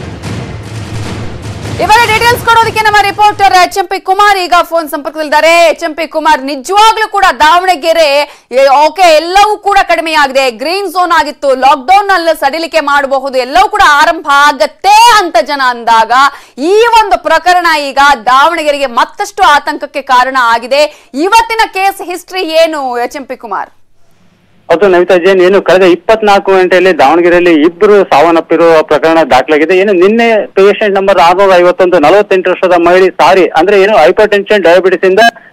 ಇವರ ಡೀಟೇಲ್ಸ್ ಕೊಡೋದಕ್ಕೆ ನಮ್ಮ reporter H M P Kumar ಈಗ ಫೋನ್ ಸಂಪರ್ಕದಲ್ಲಿದ್ದಾರೆ ಎಚ್ ಎಂ ಪಿ ಕುಮಾರ್ ನಿಜವಾಗ್ಲೂ ಕೂಡ ದಾವಣಗೆರೆ ಓಕೆ ಎಲ್ಲವೂ ಕೂಡ ಕಡಿಮೆಯಾಗಿದೆ ಗ್ರೀನ್ ಝೋನ್ ಆಗಿತ್ತು ಲಾಕ್ ಡೌನ್ ನಲ್ಲಿ ಸಡಿಲಿಕೆ ಮಾಡಬಹುದು ಎಲ್ಲವೂ ಕೂಡ ಆರಂಭ ಆಗತ್ತೆ ಅಂತ ಜನ ಅಂದಾಗ ಈ ಒಂದು ಪ್ರಕರಣ ಈಗ ದಾವಣಗೆರೆಗೆ ಮತ್ತಷ್ಟು ಆತಂಕಕ್ಕೆ ಕಾರಣ ಆಗಿದೆ ಇವತ್ತಿನ ಕೇಸ್ ಹಿಸ್ಟ್ರಿ ಏನು ಎಚ್ ಎಂ ಪಿ ಕುಮಾರ್ ಹೌದು ನವಿತಾ ಜೈನ್ ಏನು ಕಳೆದ ಇಪ್ಪತ್ನಾಲ್ಕು ಗಂಟೆಯಲ್ಲಿ ದಾವಣಗೆರೆಯಲ್ಲಿ ಇಬ್ಬರು ಸಾವನ್ನಪ್ಪಿರುವ ಪ್ರಕರಣ ದಾಖಲಾಗಿದೆ ಏನು ನಿನ್ನೆ ಪೇಷಂಟ್ ನಂಬರ್ ಆರ್ನೂರ ಐವತ್ತೊಂದು ನಲವತ್ತೆಂಟು ವರ್ಷದ ಮಹಿಳೆ ಸಾರಿ ಅಂದ್ರೆ ಏನು ಹೈಪರ್ ಟೆನ್ಷನ್ ಡಯಾಬಿಟಿಸ್ ಇಂದ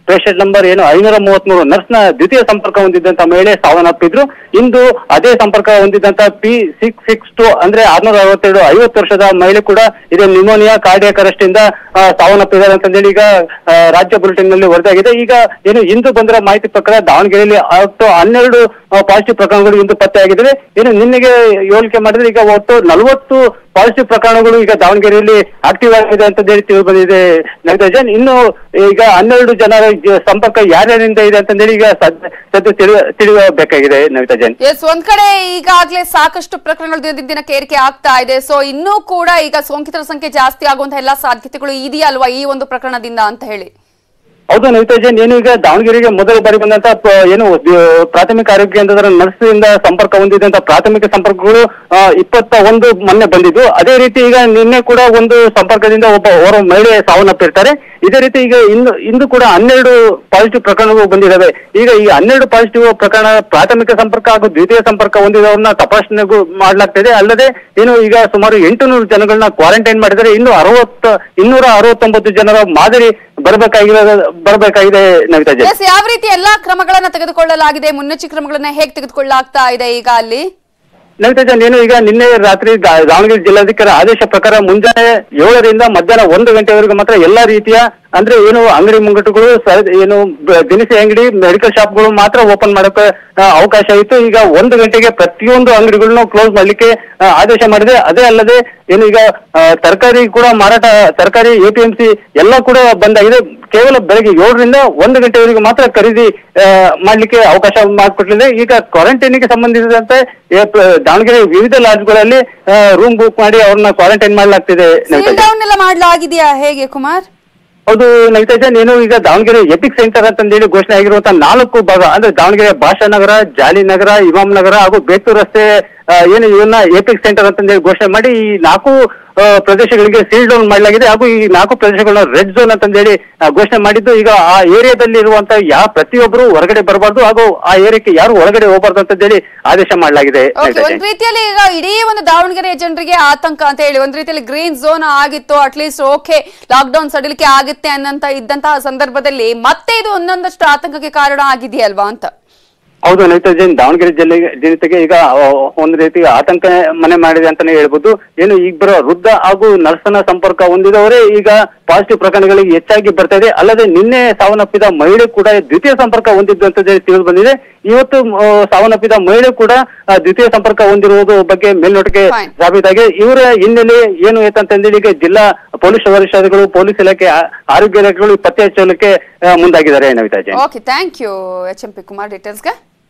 ಪೇಷಂಟ್ ನಂಬರ್ ಏನು ಐನೂರ ಮೂವತ್ಮೂರು ನರ್ಸ್ನ ದ್ವಿತೀಯ ಸಂಪರ್ಕ ಹೊಂದಿದ್ದಂತ ಮಹಿಳೆ ಸಾವನ್ನಪ್ಪಿದ್ರು ಇಂದು ಅದೇ ಸಂಪರ್ಕ ಹೊಂದಿದ್ದಂತ ಪಿ ಸಿಕ್ಸ್ ಸಿಕ್ಸ್ ಟು ಅಂದ್ರೆ ಆರ್ನೂರ ಅರವತ್ತೆರಡು ಐವತ್ತು ವರ್ಷದ ಮಹಿಳೆ ಕೂಡ ಇದೇ ನ್ಯೂಮೋನಿಯಾ ಕಾರ್ಡಿಯಾಕ್ ಅರೆಸ್ಟ್ ಇಂದ ಆ, ಸಾವನ್ನಪ್ಪಿದ್ದಾರೆ ಅಂತಂದೇಳಿ ಈಗ ಆ, ರಾಜ್ಯ ಬುಲೆಟಿನ್ ನಲ್ಲಿ ವರದಿಯಾಗಿದೆ ಈಗ ಏನು ಇಂದು ಬಂದಿರೋ ಮಾಹಿತಿ ಪ್ರಕಾರ ದಾವಣಗೆರೆಯಲ್ಲಿ ಒಟ್ಟು ಹನ್ನೆರಡು ಪಾಸಿಟಿವ್ ಪ್ರಕರಣಗಳು ಇಂದು ಪತ್ತೆಯಾಗಿದ್ದಾವೆ ಏನು ನಿನ್ನೆಗೆ ಹೋಲಿಕೆ ಮಾಡಿದ್ರೆ ಈಗ ಒಟ್ಟು ನಲವತ್ತು ಪಾಸಿಟಿವ್ ಪ್ರಕರಣಗಳು ಈಗ ದಾವಣಗೆರೆಯಲ್ಲಿ ಆಕ್ಟಿವ್ ಆಗಿದೆ ಅಂತ ಹೇಳಿ ತಿಳಿದು ಬಂದಿದೆ ನವಿತಾ ಜೈನ್ ಇನ್ನು ಈಗ ಹನ್ನೆರಡು ಜನರ ಜ- ಸಂಪರ್ಕ ಯಾರ್ಯಾರಿಂದ ಇದೆ ಅಂತಂದೇಳಿ ಈಗ ಸದ್ಯ ಸದ್ಯ ತಿಳಿಯ ತಿಳಿಯಬೇಕಾಗಿದೆ ನವಿತಾ ಜೈನ್ ಎಸ್ ಒಂದ್ ಕಡೆ ಈಗಾಗಲೇ ಸಾಕಷ್ಟು ಪ್ರಕರಣಗಳು ದಿನದಿಂದ ದಿನಕ್ಕೆ ಏರಿಕೆ ಆಗ್ತಾ ಇದೆ ಸೊ ಇನ್ನೂ ಕೂಡ ಈಗ ಸೋಂಕಿತರ ಸಂಖ್ಯೆ ಜಾಸ್ತಿ ಆಗುವಂತಹ ಎಲ್ಲಾ ಸಾಧ್ಯತೆಗಳು ಇದೆಯಲ್ವಾ ಈ ಒಂದು ಪ್ರಕರಣದಿಂದ ಅಂತ ಹೇಳಿ ಹೌದು ನವಿತಾ ಜೈನ್ ಏನು ಈಗ ದಾವಣಗೆರೆಗೆ ಮೊದಲ ಬಾರಿ ಬಂದಂತ ಪ- ಏನು ದ- ಪ್ರಾಥಮಿಕ ಆರೋಗ್ಯ ಕೇಂದ್ರದ ನರ್ಸ್ನಿಂದ ಸಂಪರ್ಕ ಹೊಂದಿದಂತ ಪ್ರಾಥಮಿಕ ಸಂಪರ್ಕಗಳು ಆ, ಇಪ್ಪತ್ತ ಒಂದು ಮೊನ್ನೆ ಬಂದಿದ್ದು ಅದೇ ರೀತಿ ಈಗ ನಿನ್ನೆ ಕೂಡ ಒಂದು ಸಂಪರ್ಕದಿಂದ ಒಬ್ಬ ಓರ್ವ ಮಹಿಳೆ ಸಾವನ್ನಪ್ಪಿರ್ತಾರೆ ಇದೇ ರೀತಿ ಈಗ ಇನ್ನು ಇಂದು ಕೂಡ ಹನ್ನೆರಡು ಪಾಸಿಟಿವ್ ಪ್ರಕರಣಗಳು ಬಂದಿದ್ದಾವೆ ಈಗ ಈ ಹನ್ನೆರಡು ಪಾಸಿಟಿವ್ ಪ್ರಕರಣ ಪ್ರಾಥಮಿಕ ಸಂಪರ್ಕ ಹಾಗೂ ದ್ವಿತೀಯ ಸಂಪರ್ಕ ಹೊಂದಿದವರನ್ನ ತಪಾಸಣೆಗೂ ಮಾಡಲಾಗ್ತಿದೆ ಅಲ್ಲದೆ ಏನು ಈಗ ಸುಮಾರು ಎಂಟು ನೂರು ಜನಗಳನ್ನ ಕ್ವಾರಂಟೈನ್ ಮಾಡಿದರೆ ಇನ್ನು ಅರವತ್ತ ಇನ್ನೂರ ಅರವತ್ತೊಂಬತ್ತು ಜನರ ಮಾದರಿ ಬರಬೇಕಾಗಿದೆ ಬರಬೇಕಾಗಿದೆ ನವಿತಾ ಜೈನ್ ಎಸ್ ಯಾವ ರೀತಿ ಎಲ್ಲಾ ಕ್ರಮಗಳನ್ನ ತೆಗೆದುಕೊಳ್ಳಲಾಗಿದೆ ಮುನ್ನೆಚ್ಚರಿಕೆ ಕ್ರಮಗಳನ್ನ ಹೇಗೆ ತೆಗೆದುಕೊಳ್ಳಲಾಗ್ತಾ ಇದೆ ಈಗ ಅಲ್ಲಿ ನವಿತಾ ಜೈನ್ ಏನು ಈಗ ನಿನ್ನೆ ರಾತ್ರಿ ದಾ- ದಾವಣಗೆರೆ ಜಿಲ್ಲಾಧಿಕಾರಿ ಆದೇಶ ಪ್ರಕಾರ ಮುಂಜಾನೆ ಏಳರಿಂದ ಮಧ್ಯಾಹ್ನ ಒಂದು ಗಂಟೆವರೆಗೆ ಮಾತ್ರ ಎಲ್ಲಾ ರೀತಿಯ ಅಂದ್ರೆ ಏನು ಅಂಗಡಿ ಮುಂಗಟ್ಟುಗಳು ಸ- ಏನು ಬ- ದಿನಸಿ ಅಂಗಡಿ ಮೆಡಿಕಲ್ ಶಾಪ್ಗಳು ಮಾತ್ರ ಓಪನ್ ಮಾಡಕ್ಕೆ ಆ, ಅವಕಾಶ ಇತ್ತು ಈಗ ಒಂದು ಗಂಟೆಗೆ ಪ್ರತಿಯೊಂದು ಅಂಗಡಿಗಳನ್ನು ಕ್ಲೋಸ್ ಮಾಡ್ಲಿಕ್ಕೆ ಆ, ಆದೇಶ ಮಾಡಿದೆ ಅದೇ ಅಲ್ಲದೆ ಏನು ಈಗ ಆ, ತರಕಾರಿ ಕೂಡ ಮಾರಾಟ ತರಕಾರಿ ಎಪಿಎಂಸಿ ಎಲ್ಲ ಕೂಡ ಬಂದಾಗಿದೆ ಕೇವಲ ಬೆಳಗ್ಗೆ ಏಳರಿಂದ ಒಂದು ಗಂಟೆವರೆಗೆ ಮಾತ್ರ ಖರೀದಿ ಆ, ಮಾಡ್ಲಿಕ್ಕೆ ಅವಕಾಶ ಮಾಡಿಕೊಟ್ಟಿದೆ ಈಗ ಕ್ವಾರಂಟೈನ್ಗೆ ಸಂಬಂಧಿಸಿದಂತೆ ಏ, ಪ- ದಾವಣಗೆರೆ ವಿವಿಧ ಲಾಡ್ಜ್ಗಳಲ್ಲಿ ರೂಮ್ ಬುಕ್ ಮಾಡಿ ಅವ್ರನ್ನ ಕ್ವಾರಂಟೈನ್ ಮಾಡಲಾಗ್ತಿದೆ ನವಿತಾ ಸೀಲ್ ಜೈನ್. ಡೌನ್ ಎಲ್ಲ ಮಾಡಲಾಗಿದೆಯಾ ಹೇಗೆ ಕುಮಾರ್ ಹೌದು ನವಿತಾ ಜೈನ್ ಏನು ಈಗ ದಾವಣಗೆರೆ ಎಪಿಕ್ ಸೆಂಟರ್ ಅಂತಂದೇಳಿ ಘೋಷಣೆ ಆಗಿರುವಂತಹ ನಾಲ್ಕು ಭಾಗ ಅಂದ್ರೆ ದಾವಣಗೆರೆ ಭಾಷಾ ನಗರ ಜಾಲಿ ನಗರ ಇಮಾಮ್ ನಗರ ಹಾಗೂ ಬೇತೂರು ರಸ್ತೆ ಆ, ಏನು ಇವನ್ನ ಎಪಿಕ್ ಸೆಂಟರ್ ಅಂತಂದೇಳಿ ಘೋಷಣೆ ಮಾಡಿ ಈ ನಾಲ್ಕು ಆ, ಪ್ರದೇಶಗಳಿಗೆ ಸೀಲ್ ಡೌನ್ ಮಾಡಲಾಗಿದೆ ಹಾಗೂ ಈ ನಾಲ್ಕು ಪ್ರದೇಶಗಳನ್ನ ರೆಡ್ ಝೋನ್ ಅಂತಂದೇಳಿ ಆ, ಘೋಷಣೆ ಮಾಡಿದ್ದು ಈಗ ಆ ಏರಿಯಾದಲ್ಲಿ ಇರುವಂತಹ ಯಾ ಪ್ರತಿಯೊಬ್ಬರು ಹೊರಗಡೆ ಬರಬಾರ್ದು ಹಾಗೂ ಆ ಏರಿಯಾಕ್ಕೆ ಯಾರು ಒಳಗಡೆ ಹೋಗಬಾರ್ದು ಅಂತಂದೇಳಿ ಆದೇಶ ಮಾಡಲಾಗಿದೆ ಓಕೆ ನವಿತಾ ಜೈನ್. ಒಂದ್ ರೀತಿಯಲ್ಲಿ ಈಗ ಇಡೀ ಒಂದು ದಾವಣಗೆರೆ ಜನರಿಗೆ ಆತಂಕ ಅಂತ ಹೇಳಿ ಒಂದ್ ರೀತಿಯಲ್ಲಿ ಗ್ರೀನ್ ಝೋನ್ ಆಗಿತ್ತು ಅಟ್ಲೀಸ್ಟ್ ಓಕೆ ಲಾಕ್ ಡೌನ್ ಸಡಿಲಿಕೆ ಆಗುತ್ತೆ ಅನ್ನಂತ ಇದ್ದಂತಹ ಸಂದರ್ಭದಲ್ಲಿ ಮತ್ತೆ ಇದು ಒಂದೊಂದಷ್ಟು ಆತಂಕಕ್ಕೆ ಕಾರಣ ಆಗಿದೆಯಲ್ವಾ ಅಂತ ಹೌದು ನೈತಾ ಜೈನ್ ದಾವಣಗೆರೆ ಜಿಲ್ಲೆಗೆ ಜನತೆಗೆ ಈಗ ಆ, ಒಂದು ರೀತಿ ಆತಂಕ ಮನೆ ಮಾಡಿದೆ ಅಂತಾನೆ ಹೇಳ್ಬೋದು ಏನು ಈಗ ಬರೋ ವೃದ್ಧ ಹಾಗೂ ನರ್ಸನ ಸಂಪರ್ಕ ಹೊಂದಿದವರೇ ಈಗ ಪಾಸಿಟಿವ್ ಪ್ರಕರಣಗಳಿಗೆ ಹೆಚ್ಚಾಗಿ ಬರ್ತಾ ಇದೆ ಅಲ್ಲದೆ ನಿನ್ನೆ ಸಾವನ್ನಪ್ಪಿದ ಮಹಿಳೆ ಕೂಡ ದ್ವಿತೀಯ ಸಂಪರ್ಕ ಹೊಂದಿದ್ದು ಅಂತ ಹೇಳಿ ತಿಳಿದು ಬಂದಿದೆ ಇವತ್ತು ಆ, ಸಾವನ್ನಪ್ಪಿದ ಮಹಿಳೆ ಕೂಡ ಆ, ದ್ವಿತೀಯ ಸಂಪರ್ಕ ಹೊಂದಿರುವುದು ಬಗ್ಗೆ ಮೇಲ್ನೋಟಕ್ಕೆ Fine. ಸಾಬೀತಾಗಿದೆ ಇವರ ಹಿನ್ನೆಲೆ ಏನು ಅಂತಂದೇಳಿ ಈಗ ಜಿಲ್ಲಾ ಪೊಲೀಸ್ ವರಿಷ್ಠಾಧಿಗಳು ಪೊಲೀಸ್ ಇಲಾಖೆ ಆ- ಆರೋಗ್ಯ ಇಲಾಖೆಗಳು ಪತ್ತೆ ಹಚ್ಚಲಿಕ್ಕೆ ಆ, ಮುಂದಾಗಿದ್ದಾರೆ Navita Jain okay thank you H M P Kumar ಡೀಟೇಲ್ಸ್ಗೆ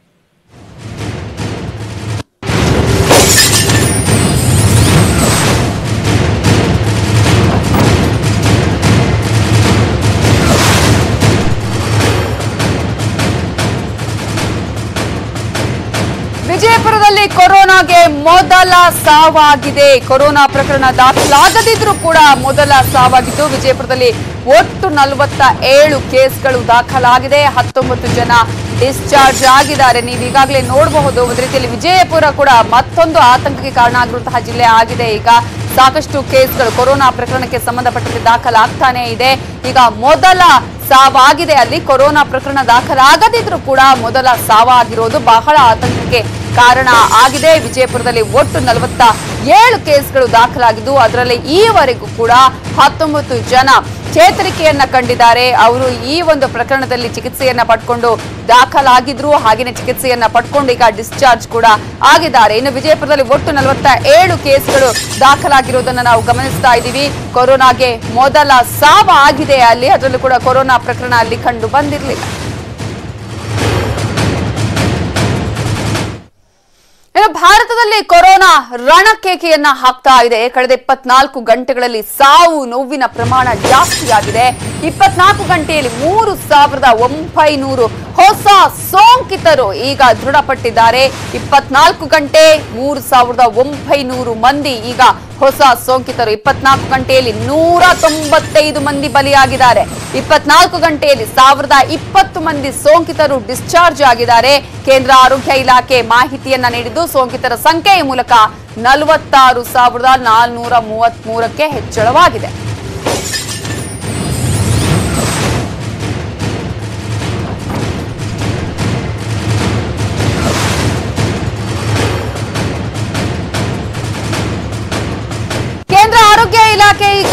ವಿಜಯಪುರದಲ್ಲಿ ಕೊರೋನಾಗೆ ಮೊದಲ ಸಾವಾಗಿದೆ ಕೊರೋನಾ ಪ್ರಕರಣ ದಾಖಲಾಗದಿದ್ರೂ ಕೂಡ ಮೊದಲ ಸಾವಾಗಿದ್ದು ವಿಜಯಪುರದಲ್ಲಿ ಒಟ್ಟು ನಲವತ್ತ ಏಳು ಕೇಸ್ಗಳು ದಾಖಲಾಗಿದೆ ಹತ್ತೊಂಬತ್ತು ಜನ ಡಿಸ್ಚಾರ್ಜ್ ಆಗಿದ್ದಾರೆ ನೀವು ಈಗಾಗಲೇ ನೋಡಬಹುದು ಒಂದು ರೀತಿಯಲ್ಲಿ ವಿಜಯಪುರ ಕೂಡ ಮತ್ತೊಂದು ಆತಂಕಕ್ಕೆ ಕಾರಣ ಆಗಿರುವಂತಹ ಜಿಲ್ಲೆ ಆಗಿದೆ ಈಗ ಸಾಕಷ್ಟು ಕೇಸ್ಗಳು ಕೊರೋನಾ ಪ್ರಕರಣಕ್ಕೆ ಸಂಬಂಧಪಟ್ಟಂತೆ ದಾಖಲಾಗ್ತಾನೆ ಇದೆ ಈಗ ಮೊದಲ ಸಾವಾಗಿದೆ ಅಲ್ಲಿ ಕೊರೋನಾ ಪ್ರಕರಣ ದಾಖಲಾಗದಿದ್ರೂ ಕೂಡ ಮೊದಲ ಸಾವಾಗಿರೋದು ಬಹಳ ಆತಂಕಕ್ಕೆ ಕಾರಣ ಆಗಿದೆ ವಿಜಯಪುರದಲ್ಲಿ ಒಟ್ಟು ನಲವತ್ತ ಏಳು ಕೇಸ್ಗಳು ದಾಖಲಾಗಿದ್ದು ಅದರಲ್ಲಿ ಈವರೆಗೂ ಕೂಡ ಹತ್ತೊಂಬತ್ತು ಜನ ಚೇತರಿಕೆಯನ್ನ ಕಂಡಿದ್ದಾರೆ ಅವರು ಈ ಒಂದು ಪ್ರಕರಣದಲ್ಲಿ ಚಿಕಿತ್ಸೆಯನ್ನ ಪಡ್ಕೊಂಡು ದಾಖಲಾಗಿದ್ರು ಹಾಗೇನೆ ಚಿಕಿತ್ಸೆಯನ್ನ ಪಡ್ಕೊಂಡು ಈಗ ಡಿಸ್ಚಾರ್ಜ್ ಕೂಡ ಆಗಿದ್ದಾರೆ ಇನ್ನು ವಿಜಯಪುರದಲ್ಲಿ ಒಟ್ಟು ನಲವತ್ತ ಏಳು ಕೇಸ್ಗಳು ದಾಖಲಾಗಿರೋದನ್ನ ನಾವು ಗಮನಿಸ್ತಾ ಇದ್ದೀವಿ ಕೊರೋನಾಗೆ ಮೊದಲ ಸಾವ ಆಗಿದೆ ಅಲ್ಲಿ ಅದರಲ್ಲೂ ಕೂಡ ಕೊರೋನಾ ಪ್ರಕರಣ ಅಲ್ಲಿ ಕಂಡು ಬಂದಿರಲಿಲ್ಲ ಇನ್ನು ಭಾರತದಲ್ಲಿ ಕೊರೋನಾ ರಣಕೇಕೆಯನ್ನ ಹಾಕ್ತಾ ಇದೆ ಕಳೆದ ಇಪ್ಪತ್ನಾಲ್ಕು ಗಂಟೆಗಳಲ್ಲಿ ಸಾವು ನೋವಿನ ಪ್ರಮಾಣ ಜಾಸ್ತಿಯಾಗಿದೆ ಇಪ್ಪತ್ನಾಲ್ಕು ಗಂಟೆಯಲ್ಲಿ ಮೂರು ಸಾವಿರದ ಒಂಬೈನೂರು ಹೊಸ ಸೋಂಕಿತರು ಈಗ ದೃಢಪಟ್ಟಿದ್ದಾರೆ ಇಪ್ಪತ್ನಾಲ್ಕು ಗಂಟೆ ಮೂರು ಸಾವಿರದ ಒಂಬೈನೂರು ಮಂದಿ ಈಗ ಹೊಸ ಸೋಂಕಿತರು ಇಪ್ಪತ್ನಾಲ್ಕು ಗಂಟೆಯಲ್ಲಿ ನೂರ ತೊಂಬತ್ತೈದು ಮಂದಿ ಬಲಿಯಾಗಿದ್ದಾರೆ ಇಪ್ಪತ್ನಾಲ್ಕು ಗಂಟೆಯಲ್ಲಿ ಸಾವಿರದ ಇಪ್ಪತ್ತು ಮಂದಿ ಸೋಂಕಿತರು ಡಿಸ್ಚಾರ್ಜ್ ಆಗಿದ್ದಾರೆ ಕೇಂದ್ರ ಆರೋಗ್ಯ ಇಲಾಖೆ ಮಾಹಿತಿಯನ್ನ ನೀಡಿದ್ದು ಸೋಂಕಿತರ ಸಂಖ್ಯೆಯ ಮೂಲಕ ನಲವತ್ತಾರು ಸಾವಿರದ ನಾಲ್ನೂರ ಮೂವತ್ತ್ ಮೂರಕ್ಕೆ ಹೆಚ್ಚಳವಾಗಿದೆ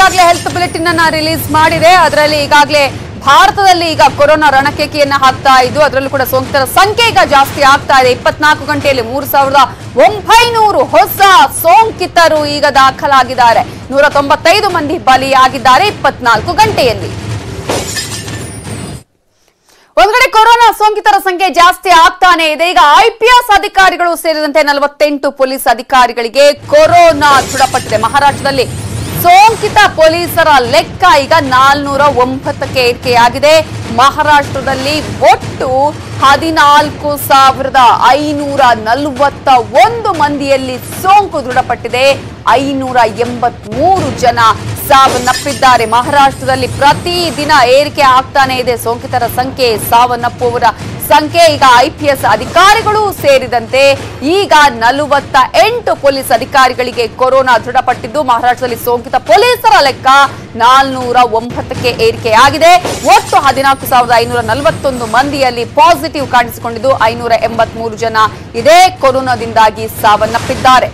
ಈಗಾಗಲೇ ಹೆಲ್ತ್ ಬುಲೆಟಿನ್ ಅನ್ನ ರಿಲೀಸ್ ಮಾಡಿದೆ ಅದರಲ್ಲಿ ಈಗಾಗಲೇ ಭಾರತದಲ್ಲಿ ಈಗ ಕೊರೋನಾ ರಣಕೇಕೆಯನ್ನ ಹಾಕ್ತಾ ಇದ್ದು ಅದರಲ್ಲೂ ಕೂಡ ಸೋಂಕಿತರ ಸಂಖ್ಯೆ ಈಗ ಜಾಸ್ತಿ ಆಗ್ತಾ ಇದೆ ಇಪ್ಪತ್ನಾಲ್ಕು ಗಂಟೆಯಲ್ಲಿ ಮೂರು ಸಾವಿರದ ಒಂಬೈನೂರು ಹೊಸ ಸೋಂಕಿತರು ಈಗ ದಾಖಲಾಗಿದ್ದಾರೆ ನೂರ ತೊಂಬತ್ತೈದು ಮಂದಿ ಬಲಿಯಾಗಿದ್ದಾರೆ ಇಪ್ಪತ್ನಾಲ್ಕು ಗಂಟೆಯಲ್ಲಿ ಒಂದ್ ಕಡೆ ಕೊರೋನಾ ಸೋಂಕಿತರ ಸಂಖ್ಯೆ ಜಾಸ್ತಿ ಆಗ್ತಾನೆ ಇದೆ ಈಗ ಐಪಿಎಸ್ ಅಧಿಕಾರಿಗಳು ಸೇರಿದಂತೆ ನಲವತ್ತೆಂಟು ಪೊಲೀಸ್ ಅಧಿಕಾರಿಗಳಿಗೆ ಕೊರೋನಾ ದೃಢಪಟ್ಟಿದೆ ಮಹಾರಾಷ್ಟ್ರದಲ್ಲಿ ಸೋಂಕಿತ ಪೊಲೀಸರ ಲೆಕ್ಕ ಈಗ ನಾಲ್ನೂರ ಒಂಬತ್ತಕ್ಕೆ ಏರಿಕೆಯಾಗಿದೆ ಮಹಾರಾಷ್ಟ್ರದಲ್ಲಿ ಒಟ್ಟು ಹದಿನಾಲ್ಕು ಸಾವಿರದ ಐನೂರ ನಲವತ್ತ ಒಂದು ಮಂದಿಯಲ್ಲಿ ಸೋಂಕು ದೃಢಪಟ್ಟಿದೆ ಐನೂರ ಎಂಬತ್ಮೂರು ಜನ ಸಾವನ್ನಪ್ಪಿದ್ದಾರೆ ಮಹಾರಾಷ್ಟ್ರದಲ್ಲಿ ಪ್ರತಿ ದಿನ ಏರಿಕೆ ಆಗ್ತಾನೆ ಇದೆ ಸೋಂಕಿತರ ಸಂಖ್ಯೆ ಸಾವನ್ನಪ್ಪುವವರ ಸಂಖ್ಯೆ ಈಗ ಐಪಿಎಸ್ ಅಧಿಕಾರಿಗಳು ಸೇರಿದಂತೆ ಈಗ ನಲವತ್ತ ಎಂಟು ಪೊಲೀಸ್ ಅಧಿಕಾರಿಗಳಿಗೆ ಕೊರೋನಾ ದೃಢಪಟ್ಟಿದ್ದು ಮಹಾರಾಷ್ಟ್ರದಲ್ಲಿ ಸೋಂಕಿತ ಪೊಲೀಸರ ಲೆಕ್ಕ ನಾಲ್ನೂರ ಒಂಬತ್ತಕ್ಕೆ ಏರಿಕೆಯಾಗಿದೆ ಒಟ್ಟು ಹದಿನಾಲ್ಕು ಸಾವಿರದ ಐನೂರ ನಲವತ್ತೊಂದು ಮಂದಿಯಲ್ಲಿ ಪಾಸಿಟಿವ್ ಕಾಣಿಸಿಕೊಂಡಿದ್ದು ಐನೂರ ಎಂಬತ್ಮೂರು ಜನ ಇದೇ ಕೊರೋನಾದಿಂದಾಗಿ ಸಾವನ್ನಪ್ಪಿದ್ದಾರೆ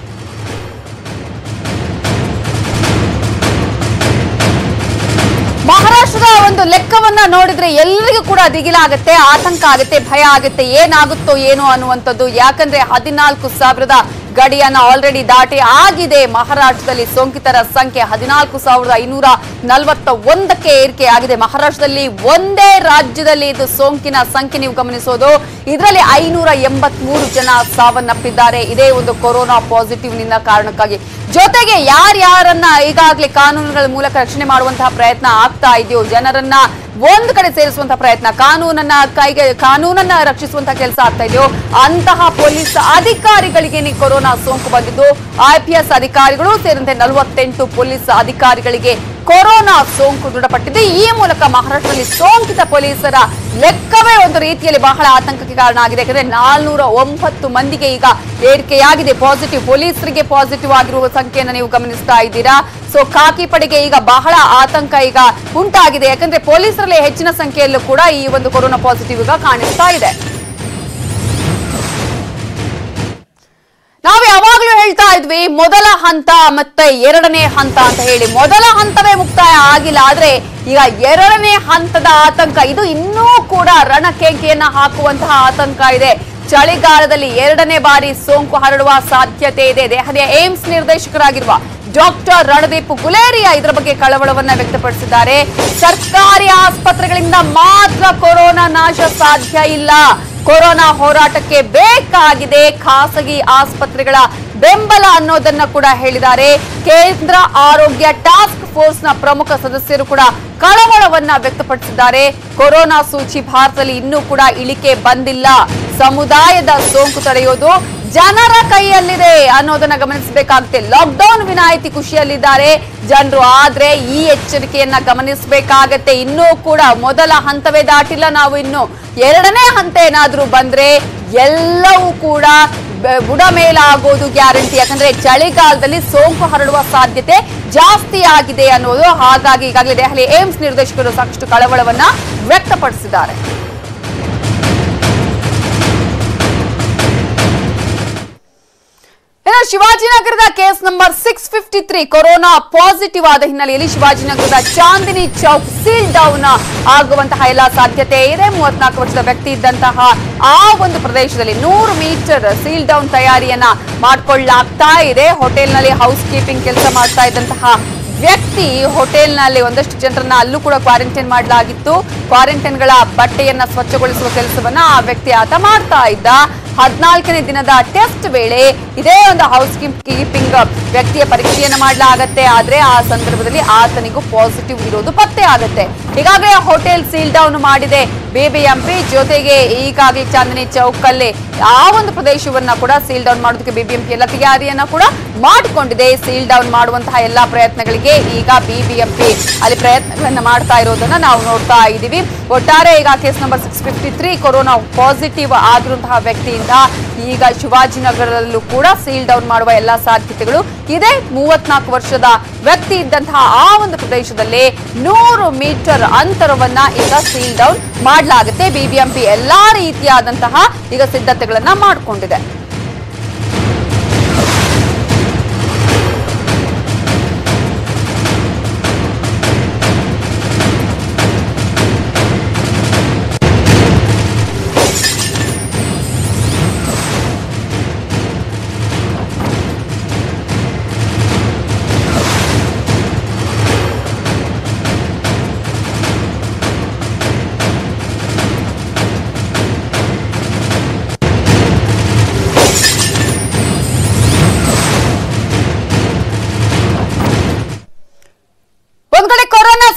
ಮಹಾರಾಷ್ಟ್ರದ ಒಂದು ಲೆಕ್ಕವನ್ನ ನೋಡಿದ್ರೆ ಎಲ್ಲರಿಗೂ ಕೂಡ ದಿಗಿಲಾಗತ್ತೆ ಆತಂಕ ಆಗುತ್ತೆ ಭಯ ಆಗುತ್ತೆ ಏನಾಗುತ್ತೋ ಏನೋ ಅನ್ನುವಂಥದ್ದು ಯಾಕಂದ್ರೆ ಹದಿನಾಲ್ಕು ಸಾವಿರದ ಗಡಿಯನ್ನ ಆಲ್ರೆಡಿ ದಾಟಿ ಆಗಿದೆ ಮಹಾರಾಷ್ಟ್ರದಲ್ಲಿ ಸೋಂಕಿತರ ಸಂಖ್ಯೆ ಹದಿನಾಲ್ಕು ಸಾವಿರದ ಐನೂರ ನಲವತ್ತ ಒಂದಕ್ಕೆ ಏರಿಕೆ ಆಗಿದೆ ಮಹಾರಾಷ್ಟ್ರದಲ್ಲಿ ಒಂದೇ ರಾಜ್ಯದಲ್ಲಿ ಇದು ಸೋಂಕಿನ ಸಂಖ್ಯೆ ನೀವು ಗಮನಿಸೋದು ಇದರಲ್ಲಿ ಐನೂರ ಎಂಬತ್ಮೂರು ಜನ ಸಾವನ್ನಪ್ಪಿದ್ದಾರೆ ಇದೇ ಒಂದು ಕೊರೋನಾ ಪಾಸಿಟಿವ್ ನಿಂದ ಕಾರಣಕ್ಕಾಗಿ ಜೊತೆಗೆ ಯಾರ್ಯಾರನ್ನ ಈಗಾಗಲೇ ಕಾನೂನುಗಳ ಮೂಲಕ ರಕ್ಷಣೆ ಮಾಡುವಂತಹ ಪ್ರಯತ್ನ ಆಗ್ತಾ ಇದೆಯೋ ಜನರನ್ನ ಒಂದು ಕಡೆ ಸೇರಿಸುವಂತಹ ಪ್ರಯತ್ನ ಕಾನೂನನ್ನ ಕೈಗೆ ಕಾನೂನನ್ನ ರಕ್ಷಿಸುವಂತಹ ಕೆಲಸ ಆಗ್ತಾ ಇದೆಯೋ ಅಂತಹ ಪೊಲೀಸ್ ಅಧಿಕಾರಿಗಳಿಗೆ ಕೊರೋನಾ ಸೋಂಕು ಬಂದಿದ್ದು ಐಪಿಎಸ್ ಅಧಿಕಾರಿಗಳು ಸೇರಿದಂತೆ ನಲವತ್ತೆಂಟು ಪೊಲೀಸ್ ಅಧಿಕಾರಿಗಳಿಗೆ ಕೊರೋನಾ ಸೋಂಕು ದೃಢಪಟ್ಟಿದೆ ಈ ಮೂಲಕ ಮಹಾರಾಷ್ಟ್ರದಲ್ಲಿ ಸೋಂಕಿತ ಪೊಲೀಸರ ಲೆಕ್ಕವೇ ಒಂದು ರೀತಿಯಲ್ಲಿ ಬಹಳ ಆತಂಕಕ್ಕೆ ಕಾರಣ ಆಗಿದೆ ಯಾಕಂದ್ರೆ ನಾಲ್ನೂರ ಒಂಬತ್ತು ಮಂದಿಗೆ ಈಗ ಏರಿಕೆಯಾಗಿದೆ ಪಾಸಿಟಿವ್ ಪೊಲೀಸರಿಗೆ ಪಾಸಿಟಿವ್ ಆಗಿರುವ ಸಂಖ್ಯೆಯನ್ನು ನೀವು ಗಮನಿಸ್ತಾ ಇದ್ದೀರಾ ಸೊ ಖಾಕಿ ಪಡೆಗೆ ಈಗ ಬಹಳ ಆತಂಕ ಈಗ ಉಂಟಾಗಿದೆ ಯಾಕಂದ್ರೆ ಪೊಲೀಸರಲ್ಲಿ ಹೆಚ್ಚಿನ ಸಂಖ್ಯೆಯಲ್ಲೂ ಕೂಡ ಈ ಒಂದು ಕೊರೋನಾ ಪಾಸಿಟಿವ್ ಈಗ ಕಾಣಿಸ್ತಾ ಇದೆ ನಾವು ಯಾವಾಗಲೂ ಹೇಳ್ತಾ ಇದ್ವಿ ಮೊದಲ ಹಂತ ಮತ್ತೆ ಎರಡನೇ ಹಂತ ಅಂತ ಹೇಳಿ ಮೊದಲ ಹಂತವೇ ಮುಕ್ತಾಯ ಆಗಿಲ್ಲ ಆದ್ರೆ ಈಗ ಎರಡನೇ ಹಂತದ ಆತಂಕ ಇದು ಇನ್ನೂ ಕೂಡ ರಣಕೇಕೆಯನ್ನ ಹಾಕುವಂತಹ ಆತಂಕ ಇದೆ ಚಳಿಗಾಲದಲ್ಲಿ ಎರಡನೇ ಬಾರಿ ಸೋಂಕು ಹರಡುವ ಸಾಧ್ಯತೆ ಇದೆ ದೆಹಲಿಯ ಏಮ್ಸ್ ನಿರ್ದೇಶಕರಾಗಿರುವ ಡಾಕ್ಟರ್ ರಣದೀಪ್ ಗುಲೇರಿಯಾ ಇದರ ಬಗ್ಗೆ ಕಳವಳವನ್ನ ವ್ಯಕ್ತಪಡಿಸಿದ್ದಾರೆ ಸರ್ಕಾರಿ ಆಸ್ಪತ್ರೆಗಳಿಂದ ಮಾತ್ರ ಕೊರೋನಾ ನಾಶ ಸಾಧ್ಯ ಇಲ್ಲ ಕೊರೋನಾ ಹೋರಾಟಕ್ಕೆ ಬೇಕಾಗಿದೆ ಖಾಸಗಿ ಆಸ್ಪತ್ರೆಗಳ ಬೆಂಬಲ ಅನ್ನೋದನ್ನ ಕೂಡ ಹೇಳಿದ್ದಾರೆ ಕೇಂದ್ರ ಆರೋಗ್ಯ ಟಾಸ್ಕ್ ಫೋರ್ಸ್ ನ ಪ್ರಮುಖ ಸದಸ್ಯರು ಕೂಡ ಕಳವಳವನ್ನ ವ್ಯಕ್ತಪಡಿಸಿದ್ದಾರೆ ಕೊರೋನಾ ಸೂಚಿ ಭಾರತದಲ್ಲಿ ಇನ್ನೂ ಕೂಡ ಇಳಿಕೆ ಬಂದಿಲ್ಲ ಸಮುದಾಯದ ಸೋಂಕು ತಡೆಯೋದು ಜನರ ಕೈಯಲ್ಲಿದೆ ಅನ್ನೋದನ್ನ ಗಮನಿಸಬೇಕಾಗುತ್ತೆ ಲಾಕ್ಡೌನ್ ವಿನಾಯಿತಿ ಖುಷಿಯಲ್ಲಿದ್ದಾರೆ ಜನರು ಆದ್ರೆ ಈ ಎಚ್ಚರಿಕೆಯನ್ನ ಗಮನಿಸಬೇಕಾಗತ್ತೆ ಇನ್ನೂ ಕೂಡ ಮೊದಲ ಹಂತವೇ ದಾಟಿಲ್ಲ ನಾವು ಇನ್ನು ಎರಡನೇ ಹಂತ ಏನಾದ್ರೂ ಬಂದ್ರೆ ಎಲ್ಲವೂ ಕೂಡ ಬ- ಬುಡ ಮೇಲಾಗೋದು ಗ್ಯಾರಂಟಿ ಯಾಕಂದ್ರೆ ಚಳಿಗಾಲದಲ್ಲಿ ಸೋಂಕು ಹರಡುವ ಸಾಧ್ಯತೆ ಜಾಸ್ತಿ ಆಗಿದೆ ಅನ್ನೋದು ಹಾಗಾಗಿ ಈಗಾಗಲೇ ದೆಹಲಿ ಏಮ್ಸ್ ನಿರ್ದೇಶಕರು ಸಾಕಷ್ಟು ಕಳವಳವನ್ನ ವ್ಯಕ್ತಪಡಿಸಿದ್ದಾರೆ ಇನ್ನು ಶಿವಾಜಿನಗರದ case number six fifty three corona positive ಆದ ಹಿನ್ನೆಲೆಯಲ್ಲಿ ಶಿವಾಜಿನಗರದ ಚಾಂದಿನಿ ಚೌಕ್ ಸೀಲ್ ಡೌನ್ ಆಗುವಂತಹ ಎಲ್ಲ ಸಾಧ್ಯತೆ ಇದೆ ಮೂವತ್ನಾಲ್ಕು ವರ್ಷದ ವ್ಯಕ್ತಿ ಇದ್ದಂತಹ ಆ ಒಂದು ಪ್ರದೇಶದಲ್ಲಿ ನೂರು ಮೀಟರ್ ಸೀಲ್ ಡೌನ್ ತಯಾರಿಯನ್ನ ಮಾಡಿಕೊಳ್ಳಲಾಗ್ತಾ ಇದೆ ಹೋಟೆಲ್ನಲ್ಲಿ ಹೌಸ್ ಕೀಪಿಂಗ್ ಕೆಲಸ ಮಾಡ್ತಾ ಇದ್ದಂತಹ ವ್ಯಕ್ತಿ ಹೋಟೆಲ್ನಲ್ಲಿ ಒಂದಷ್ಟು ಜನರನ್ನ ಅಲ್ಲೂ ಕೂಡ ಕ್ವಾರಂಟೈನ್ ಮಾಡಲಾಗಿತ್ತು ಕ್ವಾರಂಟೈನ್ಗಳ ಬಟ್ಟೆಯನ್ನ ಸ್ವಚ್ಛಗೊಳಿಸುವ ಕೆಲಸವನ್ನ ಆ ವ್ಯಕ್ತಿ ಆತ ಮಾಡ್ತಾ ಇದ್ದ ಹದಿನಾಲ್ಕನೇ ದಿನದ ಟೆಸ್ಟ್ ವೇಳೆ ಇದೇ ಒಂದು ಹೌಸ್ ಕೀಪಿಂಗ್ ವ್ಯಕ್ತಿಯ ಪರೀಕ್ಷೆಯನ್ನ ಮಾಡಲಾಗತ್ತೆ ಆದ್ರೆ ಆ ಸಂದರ್ಭದಲ್ಲಿ ಆತನಿಗೂ ಪಾಸಿಟಿವ್ ಇರೋದು ಪತ್ತೆ ಆಗತ್ತೆ ಈಗಾಗಲೇ ಹೋಟೆಲ್ ಸೀಲ್ ಡೌನ್ ಮಾಡಿದೆ ಬಿಬಿಎಂಪಿ ಜೊತೆಗೆ ಈಗಾಗಲೇ ಚಾಂದಿನಿ ಚೌಕಲ್ಲಿ ಆ ಒಂದು ಪ್ರದೇಶವನ್ನ ಕೂಡ ಸೀಲ್ ಡೌನ್ ಮಾಡೋದಕ್ಕೆ ಬಿಬಿಎಂಪಿ ಎಲ್ಲ ತಯಾರಿಯನ್ನ ಕೂಡ ಮಾಡಿಕೊಂಡಿದೆ ಸೀಲ್ ಡೌನ್ ಮಾಡುವಂತಹ ಎಲ್ಲಾ ಪ್ರಯತ್ನಗಳಿಗೆ ಈಗ ಬಿಬಿಎಂಪಿ ಅಲ್ಲಿ ಪ್ರಯತ್ನಗಳನ್ನ ಮಾಡ್ತಾ ಇರೋದನ್ನ ನಾವು ನೋಡ್ತಾ ಇದ್ದೀವಿ ಒಟ್ಟಾರೆ ಈಗ case number six fifty three corona positive ಆಗಿರುವಂತಹ ವ್ಯಕ್ತಿಯಿಂದ ಈಗ ಶಿವಾಜಿನಗರದಲ್ಲೂ ಕೂಡ ಸೀಲ್ ಡೌನ್ ಮಾಡುವ ಎಲ್ಲಾ ಸಾಧ್ಯತೆಗಳು ಇದೆ ಮೂವತ್ನಾಲ್ಕು ವರ್ಷದ ವ್ಯಕ್ತಿ ಇದ್ದಂತಹ ಆ ಒಂದು ಪ್ರದೇಶದಲ್ಲಿ ನೂರು ಮೀಟರ್ ಅಂತರವನ್ನ ಈಗ ಸೀಲ್ ಡೌನ್ ಮಾಡಲಾಗುತ್ತೆ ಬಿಬಿಎಂಪಿ ಎಲ್ಲಾ ರೀತಿಯಾದಂತಹ ಈಗ ಸಿದ್ಧತೆಗಳನ್ನ ಮಾಡಿಕೊಂಡಿದೆ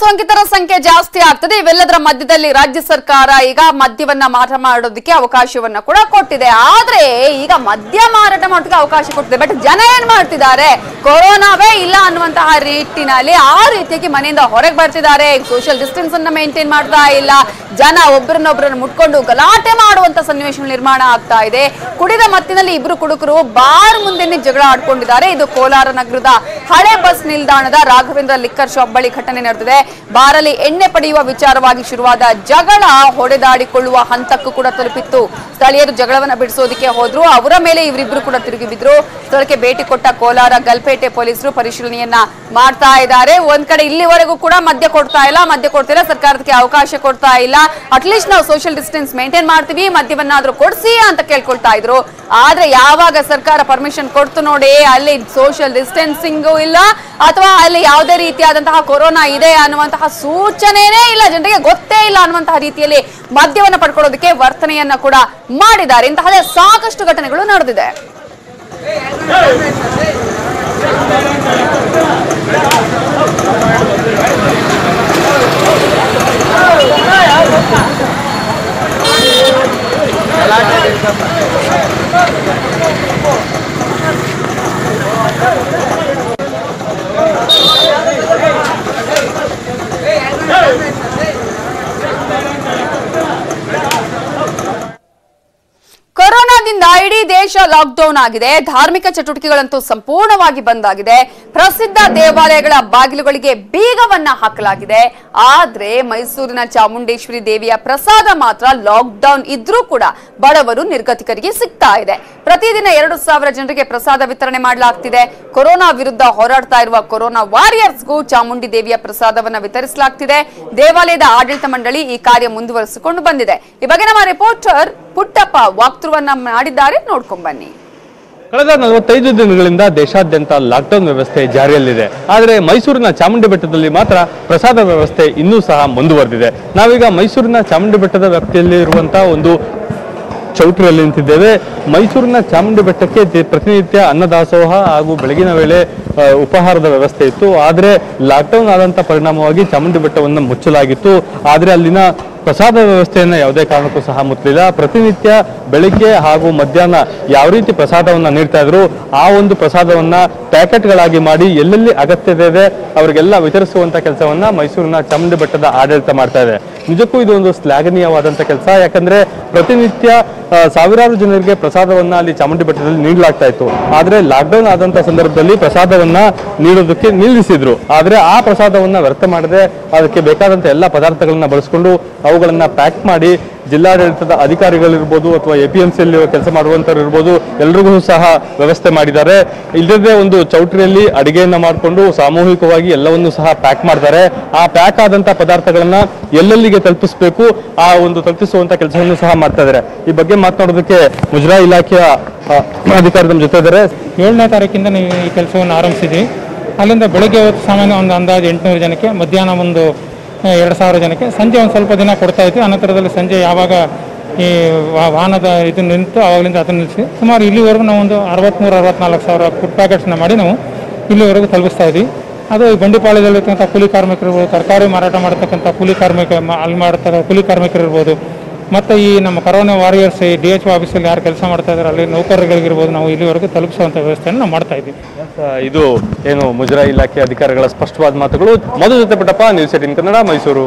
ಸೋಂಕಿತರ ಸಂಖ್ಯೆ ಜಾಸ್ತಿ ಆಗ್ತದೆ ಇವೆಲ್ಲದರ ಮಧ್ಯದಲ್ಲಿ ರಾಜ್ಯ ಸರ್ಕಾರ ಈಗ ಮದ್ಯವನ್ನ ಮಾರಾಟ ಮಾಡೋದಕ್ಕೆ ಅವಕಾಶವನ್ನ ಕೂಡ ಕೊಟ್ಟಿದೆ ಆದ್ರೆ ಈಗ ಮದ್ಯ ಮಾರಾಟ ಮಾಡೋದಕ್ಕೆ ಅವಕಾಶ ಕೊಟ್ಟಿದೆ ಬಟ್ ಜನ ಏನ್ ಮಾಡ್ತಿದ್ದಾರೆ ಕೊರೋನಾವೇ ಇಲ್ಲ ಅನ್ನುವಂತಹ ರೀತಿನಲ್ಲಿ ಆ ರೀತಿಯಾಗಿ ಮನೆಯಿಂದ ಹೊರಗೆ ಬರ್ತಿದ್ದಾರೆ ಸೋಷಿಯಲ್ ಡಿಸ್ಟೆನ್ಸ್ ಅನ್ನ ಮೇಂಟೈನ್ ಮಾಡ್ತಾ ಇಲ್ಲ ಜನ ಒಬ್ಬರನ್ನೊಬ್ಬರನ್ನ ಮುಟ್ಕೊಂಡು ಗಲಾಟೆ ಮಾಡುವಂತ ಸನ್ನಿವೇಶಗಳು ನಿರ್ಮಾಣ ಆಗ್ತಾ ಇದೆ ಕುಡಿದ ಮತ್ತಿನಲ್ಲಿ ಇಬ್ರು ಕುಡುಕರು ಬಾರ್ ಮುಂದೆನೆ ಜಗಳ ಆಡ್ಕೊಂಡಿದ್ದಾರೆ ಇದು ಕೋಲಾರ ನಗರದ ಹಳೆ ಬಸ್ ನಿಲ್ದಾಣದ ರಾಘವೇಂದ್ರ ಲಿಕ್ಕರ್ ಶಾಪ್ ಬಳಿ ಘಟನೆ ನಡೆದಿದೆ ಬಾರಲ್ಲಿ ಎಣ್ಣೆ ಪಡೆಯುವ ವಿಚಾರವಾಗಿ ಶುರುವಾದ ಜಗಳ ಹೊಡೆದಾಡಿಕೊಳ್ಳುವ ಹಂತಕ್ಕೂ ಕೂಡ ತಲುಪಿತ್ತು ಸ್ಥಳೀಯರು ಜಗಳವನ್ನ ಬಿಡಿಸೋದಕ್ಕೆ ಹೋದ್ರು ಅವರ ಮೇಲೆ ಇವರಿಬ್ರು ಕೂಡ ತಿರುಗಿ ಬಿದ್ರು ಸ್ಥಳಕ್ಕೆ ಭೇಟಿ ಕೊಟ್ಟ ಕೋಲಾರ ಗಲ್ಪೇಟೆ ಪೊಲೀಸರು ಪರಿಶೀಲನೆಯನ್ನ ಮಾಡ್ತಾ ಇದ್ದಾರೆ ಒಂದ್ ಕಡೆ ಇಲ್ಲಿವರೆಗೂ ಕೂಡ ಮದ್ಯ ಕೊಡ್ತಾ ಇಲ್ಲ ಮದ್ಯ ಕೊಡ್ತಿಲ್ಲ ಸರ್ಕಾರಕ್ಕೆ ಅವಕಾಶ ಕೊಡ್ತಾ ಇಲ್ಲ ಅಟ್ಲೀಸ್ಟ್ ನಾವು ಸೋಷಿಯಲ್ ಡಿಸ್ಟೆನ್ಸ್ ಮೇಂಟೈನ್ ಮಾಡ್ತೀವಿ ಮದ್ಯವನ್ನಾದ್ರೂ ಕೊಡ್ಸಿ ಅಂತ ಕೇಳ್ಕೊಳ್ತಾ ಇದ್ರು ಆದ್ರೆ ಯಾವಾಗ ಸರ್ಕಾರ ಪರ್ಮಿಷನ್ ಕೊಡ್ತು ನೋಡಿ ಅಲ್ಲಿ ಸೋಷಿಯಲ್ ಡಿಸ್ಟೆನ್ಸಿಂಗು ಇಲ್ಲ ಅಥವಾ ಅಲ್ಲಿ ಯಾವುದೇ ರೀತಿಯಾದಂತಹ ಕೊರೋನಾ ಇದೆ ಅನ್ನುವಂತಹ ಸೂಚನೆನೇ ಇಲ್ಲ ಜನರಿಗೆ ಗೊತ್ತೇ ಇಲ್ಲ ಅನ್ನುವಂತಹ ರೀತಿಯಲ್ಲಿ ಮದ್ಯವನ್ನ ಪಡ್ಕೊಳ್ಳೋದಕ್ಕೆ ವರ್ತನೆಯನ್ನ ಕೂಡ ಮಾಡಿದ್ದಾರೆ ಇಂತಹ ಸಾಕಷ್ಟು ಘಟನೆಗಳು ನಡೆದಿದೆ ಕೊರೋನಾದಿಂದ ಇಡೀ ದೇಶ ಲಾಕ್ಡೌನ್ ಆಗಿದೆ ಧಾರ್ಮಿಕ ಚಟುವಟಿಕೆಗಳಂತೂ ಸಂಪೂರ್ಣವಾಗಿ ಬಂದಾಗಿದೆ ಪ್ರಸಿದ್ಧ ದೇವಾಲಯಗಳ ಬಾಗಿಲುಗಳಿಗೆ ಬೀಗವನ್ನ ಹಾಕಲಾಗಿದೆ ಆದ್ರೆ ಮೈಸೂರಿನ ಚಾಮುಂಡೇಶ್ವರಿ ದೇವಿಯ ಪ್ರಸಾದ ಮಾತ್ರ ಲಾಕ್ಡೌನ್ ಇದ್ರೂ ಕೂಡ ಬಡವರು ನಿರ್ಗತಿಕರಿಗೆ ಸಿಗ್ತಾ ಇದೆ ಪ್ರತಿದಿನ ಎರಡು ಸಾವಿರ ಜನರಿಗೆ ಪ್ರಸಾದ ವಿತರಣೆ ಮಾಡಲಾಗ್ತಿದೆ ಕೊರೋನಾ ವಿರುದ್ಧ ಹೋರಾಡ್ತಾ ಇರುವ ಕೊರೋನಾ ವಾರಿಯರ್ಸ್ಗೂ ಚಾಮುಂಡಿ ದೇವಿಯ ಪ್ರಸಾದವನ್ನ ವಿತರಿಸಲಾಗ್ತಿದೆ ದೇವಾಲಯದ ಆಡಳಿತ ಮಂಡಳಿ ಈ ಕಾರ್ಯ ಮುಂದುವರಿಸಿಕೊಂಡು ಬಂದಿದೆ ಈ ಬಗ್ಗೆ ನಮ್ಮ ರಿಪೋರ್ಟರ್ ಪುಟ್ಟಪ್ಪ ವಾಕ್ತೃವನ್ನ ಮಾಡಿದ್ದಾರೆ ನೋಡ್ಕೊಂಡ್ ಬನ್ನಿ ಕಳೆದ ನಲವತ್ತೈದು ದಿನಗಳಿಂದ ದೇಶಾದ್ಯಂತ ಲಾಕ್ಡೌನ್ ವ್ಯವಸ್ಥೆ ಜಾರಿಯಲ್ಲಿದೆ ಆದರೆ ಮೈಸೂರಿನ ಚಾಮುಂಡಿ ಬೆಟ್ಟದಲ್ಲಿ ಮಾತ್ರ ಪ್ರಸಾದ ವ್ಯವಸ್ಥೆ ಇನ್ನೂ ಸಹ ಮುಂದುವರೆದಿದೆ ನಾವೀಗ ಮೈಸೂರಿನ ಚಾಮುಂಡಿ ಬೆಟ್ಟದ ವ್ಯಾಪ್ತಿಯಲ್ಲಿ ಇರುವಂತಹ ಒಂದು ಚೌಟ್ರಿಯಲ್ಲಿ ನಿಂತಿದ್ದೇವೆ ಮೈಸೂರಿನ ಚಾಮುಂಡಿ ಬೆಟ್ಟಕ್ಕೆ ದಿ- ಪ್ರತಿನಿತ್ಯ ಅನ್ನದಾಸೋಹ ಹಾಗೂ ಬೆಳಗಿನ ವೇಳೆ ಆ, ಉಪಹಾರದ ವ್ಯವಸ್ಥೆ ಇತ್ತು ಆದರೆ ಲಾಕ್ಡೌನ್ ಆದಂತ ಪರಿಣಾಮವಾಗಿ ಚಾಮುಂಡಿ ಬೆಟ್ಟವನ್ನು ಮುಚ್ಚಲಾಗಿತ್ತು ಆದರೆ ಅಲ್ಲಿನ ಪ್ರಸಾದ ವ್ಯವಸ್ಥೆಯನ್ನ ಯಾವುದೇ ಕಾರಣಕ್ಕೂ ಸಹ ಮುಚ್ಚಲಿಲ್ಲ ಪ್ರತಿನಿತ್ಯ ಬೆಳಿಗ್ಗೆ ಹಾಗೂ ಮಧ್ಯಾಹ್ನ ಯಾವ ರೀತಿ ಪ್ರಸಾದವನ್ನ ನೀಡ್ತಾ ಇದ್ರು ಆ ಒಂದು ಪ್ರಸಾದವನ್ನ ಪ್ಯಾಕೆಟ್ಗಳಾಗಿ ಮಾಡಿ ಎಲ್ಲೆಲ್ಲಿ ಅಗತ್ಯತೆ ಇದೆ ಅವರಿಗೆಲ್ಲ ವಿತರಿಸುವಂತ ಕೆಲಸವನ್ನ ಮೈಸೂರಿನ ಚಾಮುಂಡಿ ಬೆಟ್ಟದ ಆಡಳಿತ ಮಾಡ್ತಾ ಇದೆ ನಿಜಕ್ಕೂ ಇದು ಒಂದು ಶ್ಲಾಘನೀಯವಾದಂತ ಕೆಲಸ ಯಾಕಂದ್ರೆ ಪ್ರತಿನಿತ್ಯ ಆ, ಸಾವಿರಾರು ಜನರಿಗೆ ಪ್ರಸಾದವನ್ನ ಅಲ್ಲಿ ಚಾಮುಂಡಿ ಬೆಟ್ಟದಲ್ಲಿ ನೀಡಲಾಗ್ತಾ ಇತ್ತು ಆದ್ರೆ ಲಾಕ್ಡೌನ್ ಆದಂತ ಸಂದರ್ಭದಲ್ಲಿ ಪ್ರಸಾದವನ್ನ ನೀಡೋದಕ್ಕೆ ನಿಲ್ಲಿಸಿದ್ರು ಆದ್ರೆ ಆ ಪ್ರಸಾದವನ್ನ ವ್ಯರ್ಥ ಮಾಡದೆ ಅದಕ್ಕೆ ಬೇಕಾದಂತ ಎಲ್ಲ ಪದಾರ್ಥಗಳನ್ನ ಬಳಸ್ಕೊಂಡು ಅವುಗಳನ್ನ ಪ್ಯಾಕ್ ಮಾಡಿ ಜಿಲ್ಲಾಡಳಿತದ ಅಧಿಕಾರಿಗಳಿರ್ಬೋದು ಅಥವಾ ಎ ಪಿ ಎಂ ಸಿಯಲ್ಲಿ ಕೆಲಸ ಮಾಡುವಂತವ್ರು ಇರ್ಬೋದು ಎಲ್ರಿಗೂ ಸಹ ವ್ಯವಸ್ಥೆ ಮಾಡಿದ್ದಾರೆ ಇಲ್ಲದೇ ಒಂದು ಚೌಟ್ರಿಯಲ್ಲಿ ಅಡಿಗೆಯನ್ನ ಮಾಡಿಕೊಂಡು ಸಾಮೂಹಿಕವಾಗಿ ಎಲ್ಲವನ್ನೂ ಸಹ ಪ್ಯಾಕ್ ಮಾಡ್ತಾರೆ ಆ ಪ್ಯಾಕ್ ಆದಂತ ಪದಾರ್ಥಗಳನ್ನ ಎಲ್ಲೆಲ್ಲಿಗೆ ತಲುಪಿಸಬೇಕು ಆ ಒಂದು ತಲುಪಿಸುವಂತ ಕೆಲಸವನ್ನು ಸಹ ಮಾಡ್ತಾ ಇದ್ದಾರೆ ಈ ಬಗ್ಗೆ ಮಾತನಾಡೋದಕ್ಕೆ ಮುಜರಾಯಿ ಇಲಾಖೆಯ ಆ, ಅಧಿಕಾರಿ ನಮ್ಮ ಜೊತೆ ಇದ್ದಾರೆ ಏಳನೇ ತಾರೀಕಿಂದ ನೀವು ಈ ಕೆಲಸವನ್ನು ಆರಂಭಿಸಿದ್ವಿ ಅಲ್ಲಿಂದ ಬೆಳಗ್ಗೆ ಹೊತ್ತು ಸಾಮಾನ್ಯ ಒಂದು ಅಂದಾಜು ಎಂಟುನೂರು ಜನಕ್ಕೆ ಮಧ್ಯಾಹ್ನ ಒಂದು ಆ, ಎರಡು ಸಾವಿರ ಜನಕ್ಕೆ ಸಂಜೆ ಒಂದು ಸ್ವಲ್ಪ ದಿನ ಕೊಡ್ತಾ ಇದ್ವಿ ಅನಂತರದಲ್ಲಿ ಸಂಜೆ ಯಾವಾಗ ಈ ವಾ- ವಾಹನದ ಇದು ನಿಂತು ಆವಾಗಲಿಂದ ಅದನ್ನು ನಿಲ್ಲಿಸಿ ಸುಮಾರು ಇಲ್ಲಿವರೆಗೂ ನಾವು ಒಂದು ಅರವತ್ತ್ಮೂರು ಅರವತ್ನಾಲ್ಕು ಸಾವಿರ ಫುಡ್ ಪ್ಯಾಕೆಟ್ಸ್ನ ಮಾಡಿ ನಾವು ಇಲ್ಲಿವರೆಗೂ ತಲುಪಿಸ್ತಾ ಇದ್ವಿ ಅದು ಈ ಬಂಡಿಪಾಳ್ಯದಲ್ಲಿರ್ತಕ್ಕಂಥ ಕೂಲಿ ಕಾರ್ಮಿಕರಿರ್ಬೋದು ತರಕಾರಿ ಮಾರಾಟ ಮಾಡತಕ್ಕಂಥ ಕೂಲಿ ಕಾರ್ಮಿಕ ಮ- ಅಲ್ಲಿ ಮಾಡ್ತಾರೆ ಕೂಲಿ ಕಾರ್ಮಿಕರಿರ್ಬೋದು ಮತ್ತು ಈ ನಮ್ಮ ಕರೋನಾ ವಾರಿಯರ್ಸ್ ಈ ಡಿ ಎಚ್ ಒ ಆಫೀಸಲ್ಲಿ ಯಾರು ಕೆಲಸ ಮಾಡ್ತಾ ಇದ್ದಾರೆ ಅಲ್ಲಿ ನೌಕರರಿಗಿರ್ಬೋದು ನಾವು ಇಲ್ಲಿವರೆಗೂ ತಲುಪಿಸುವಂಥ ವ್ಯವಸ್ಥೆಯನ್ನು ನಾವು ಮಾಡ್ತಾ ಇದ್ದೀವಿ ಆ, ಇದು ಏನು ಮುಜರಾಯಿ ಇಲಾಖೆ ಅಧಿಕಾರಿಗಳ ಸ್ಪಷ್ಟವಾದ ಮಾತುಗಳು ಮಧು ಜೊತೆ Puttappa news eighteen Kannada Mysuru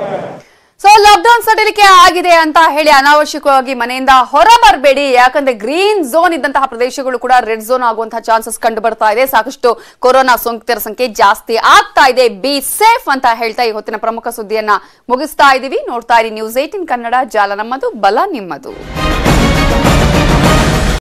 so lockdown ಸಡಿಲಿಕೆ ಆಗಿದೆ ಅಂತ ಹೇಳಿ ಅನಾವಶ್ಯಕವಾಗಿ ಮನೆಯಿಂದ ಹೊರ ಬರಬೇಡಿ ಯಾಕಂದ್ರೆ ಗ್ರೀನ್ ಝೋನ್ ಇದ್ದಂತಹ ಪ್ರದೇಶಗಳು ಕೂಡ ರೆಡ್ ಝೋನ್ ಆಗುವಂತಹ ಚಾನ್ಸಸ್ ಕಂಡು ಬರ್ತಾ ಇದೆ ಸಾಕಷ್ಟು ಕೊರೋನಾ ಸೋಂಕಿತರ ಸಂಖ್ಯೆ ಜಾಸ್ತಿ ಆಗ್ತಾ ಇದೆ ಬಿ ಸೇಫ್ ಅಂತ ಹೇಳ್ತಾ ಈ ಹೊತ್ತಿನ ಪ್ರಮುಖ ಸುದ್ದಿಯನ್ನ ಮುಗಿಸ್ತಾ ಇದೀವಿ ನೋಡ್ತಾ ಇರಿ ನ್ಯೂಸ್ ಏಟಿನ್ ಕನ್ನಡ ಜಾಲ ನಮ್ಮದು ಬಲ ನಿಮ್ಮದು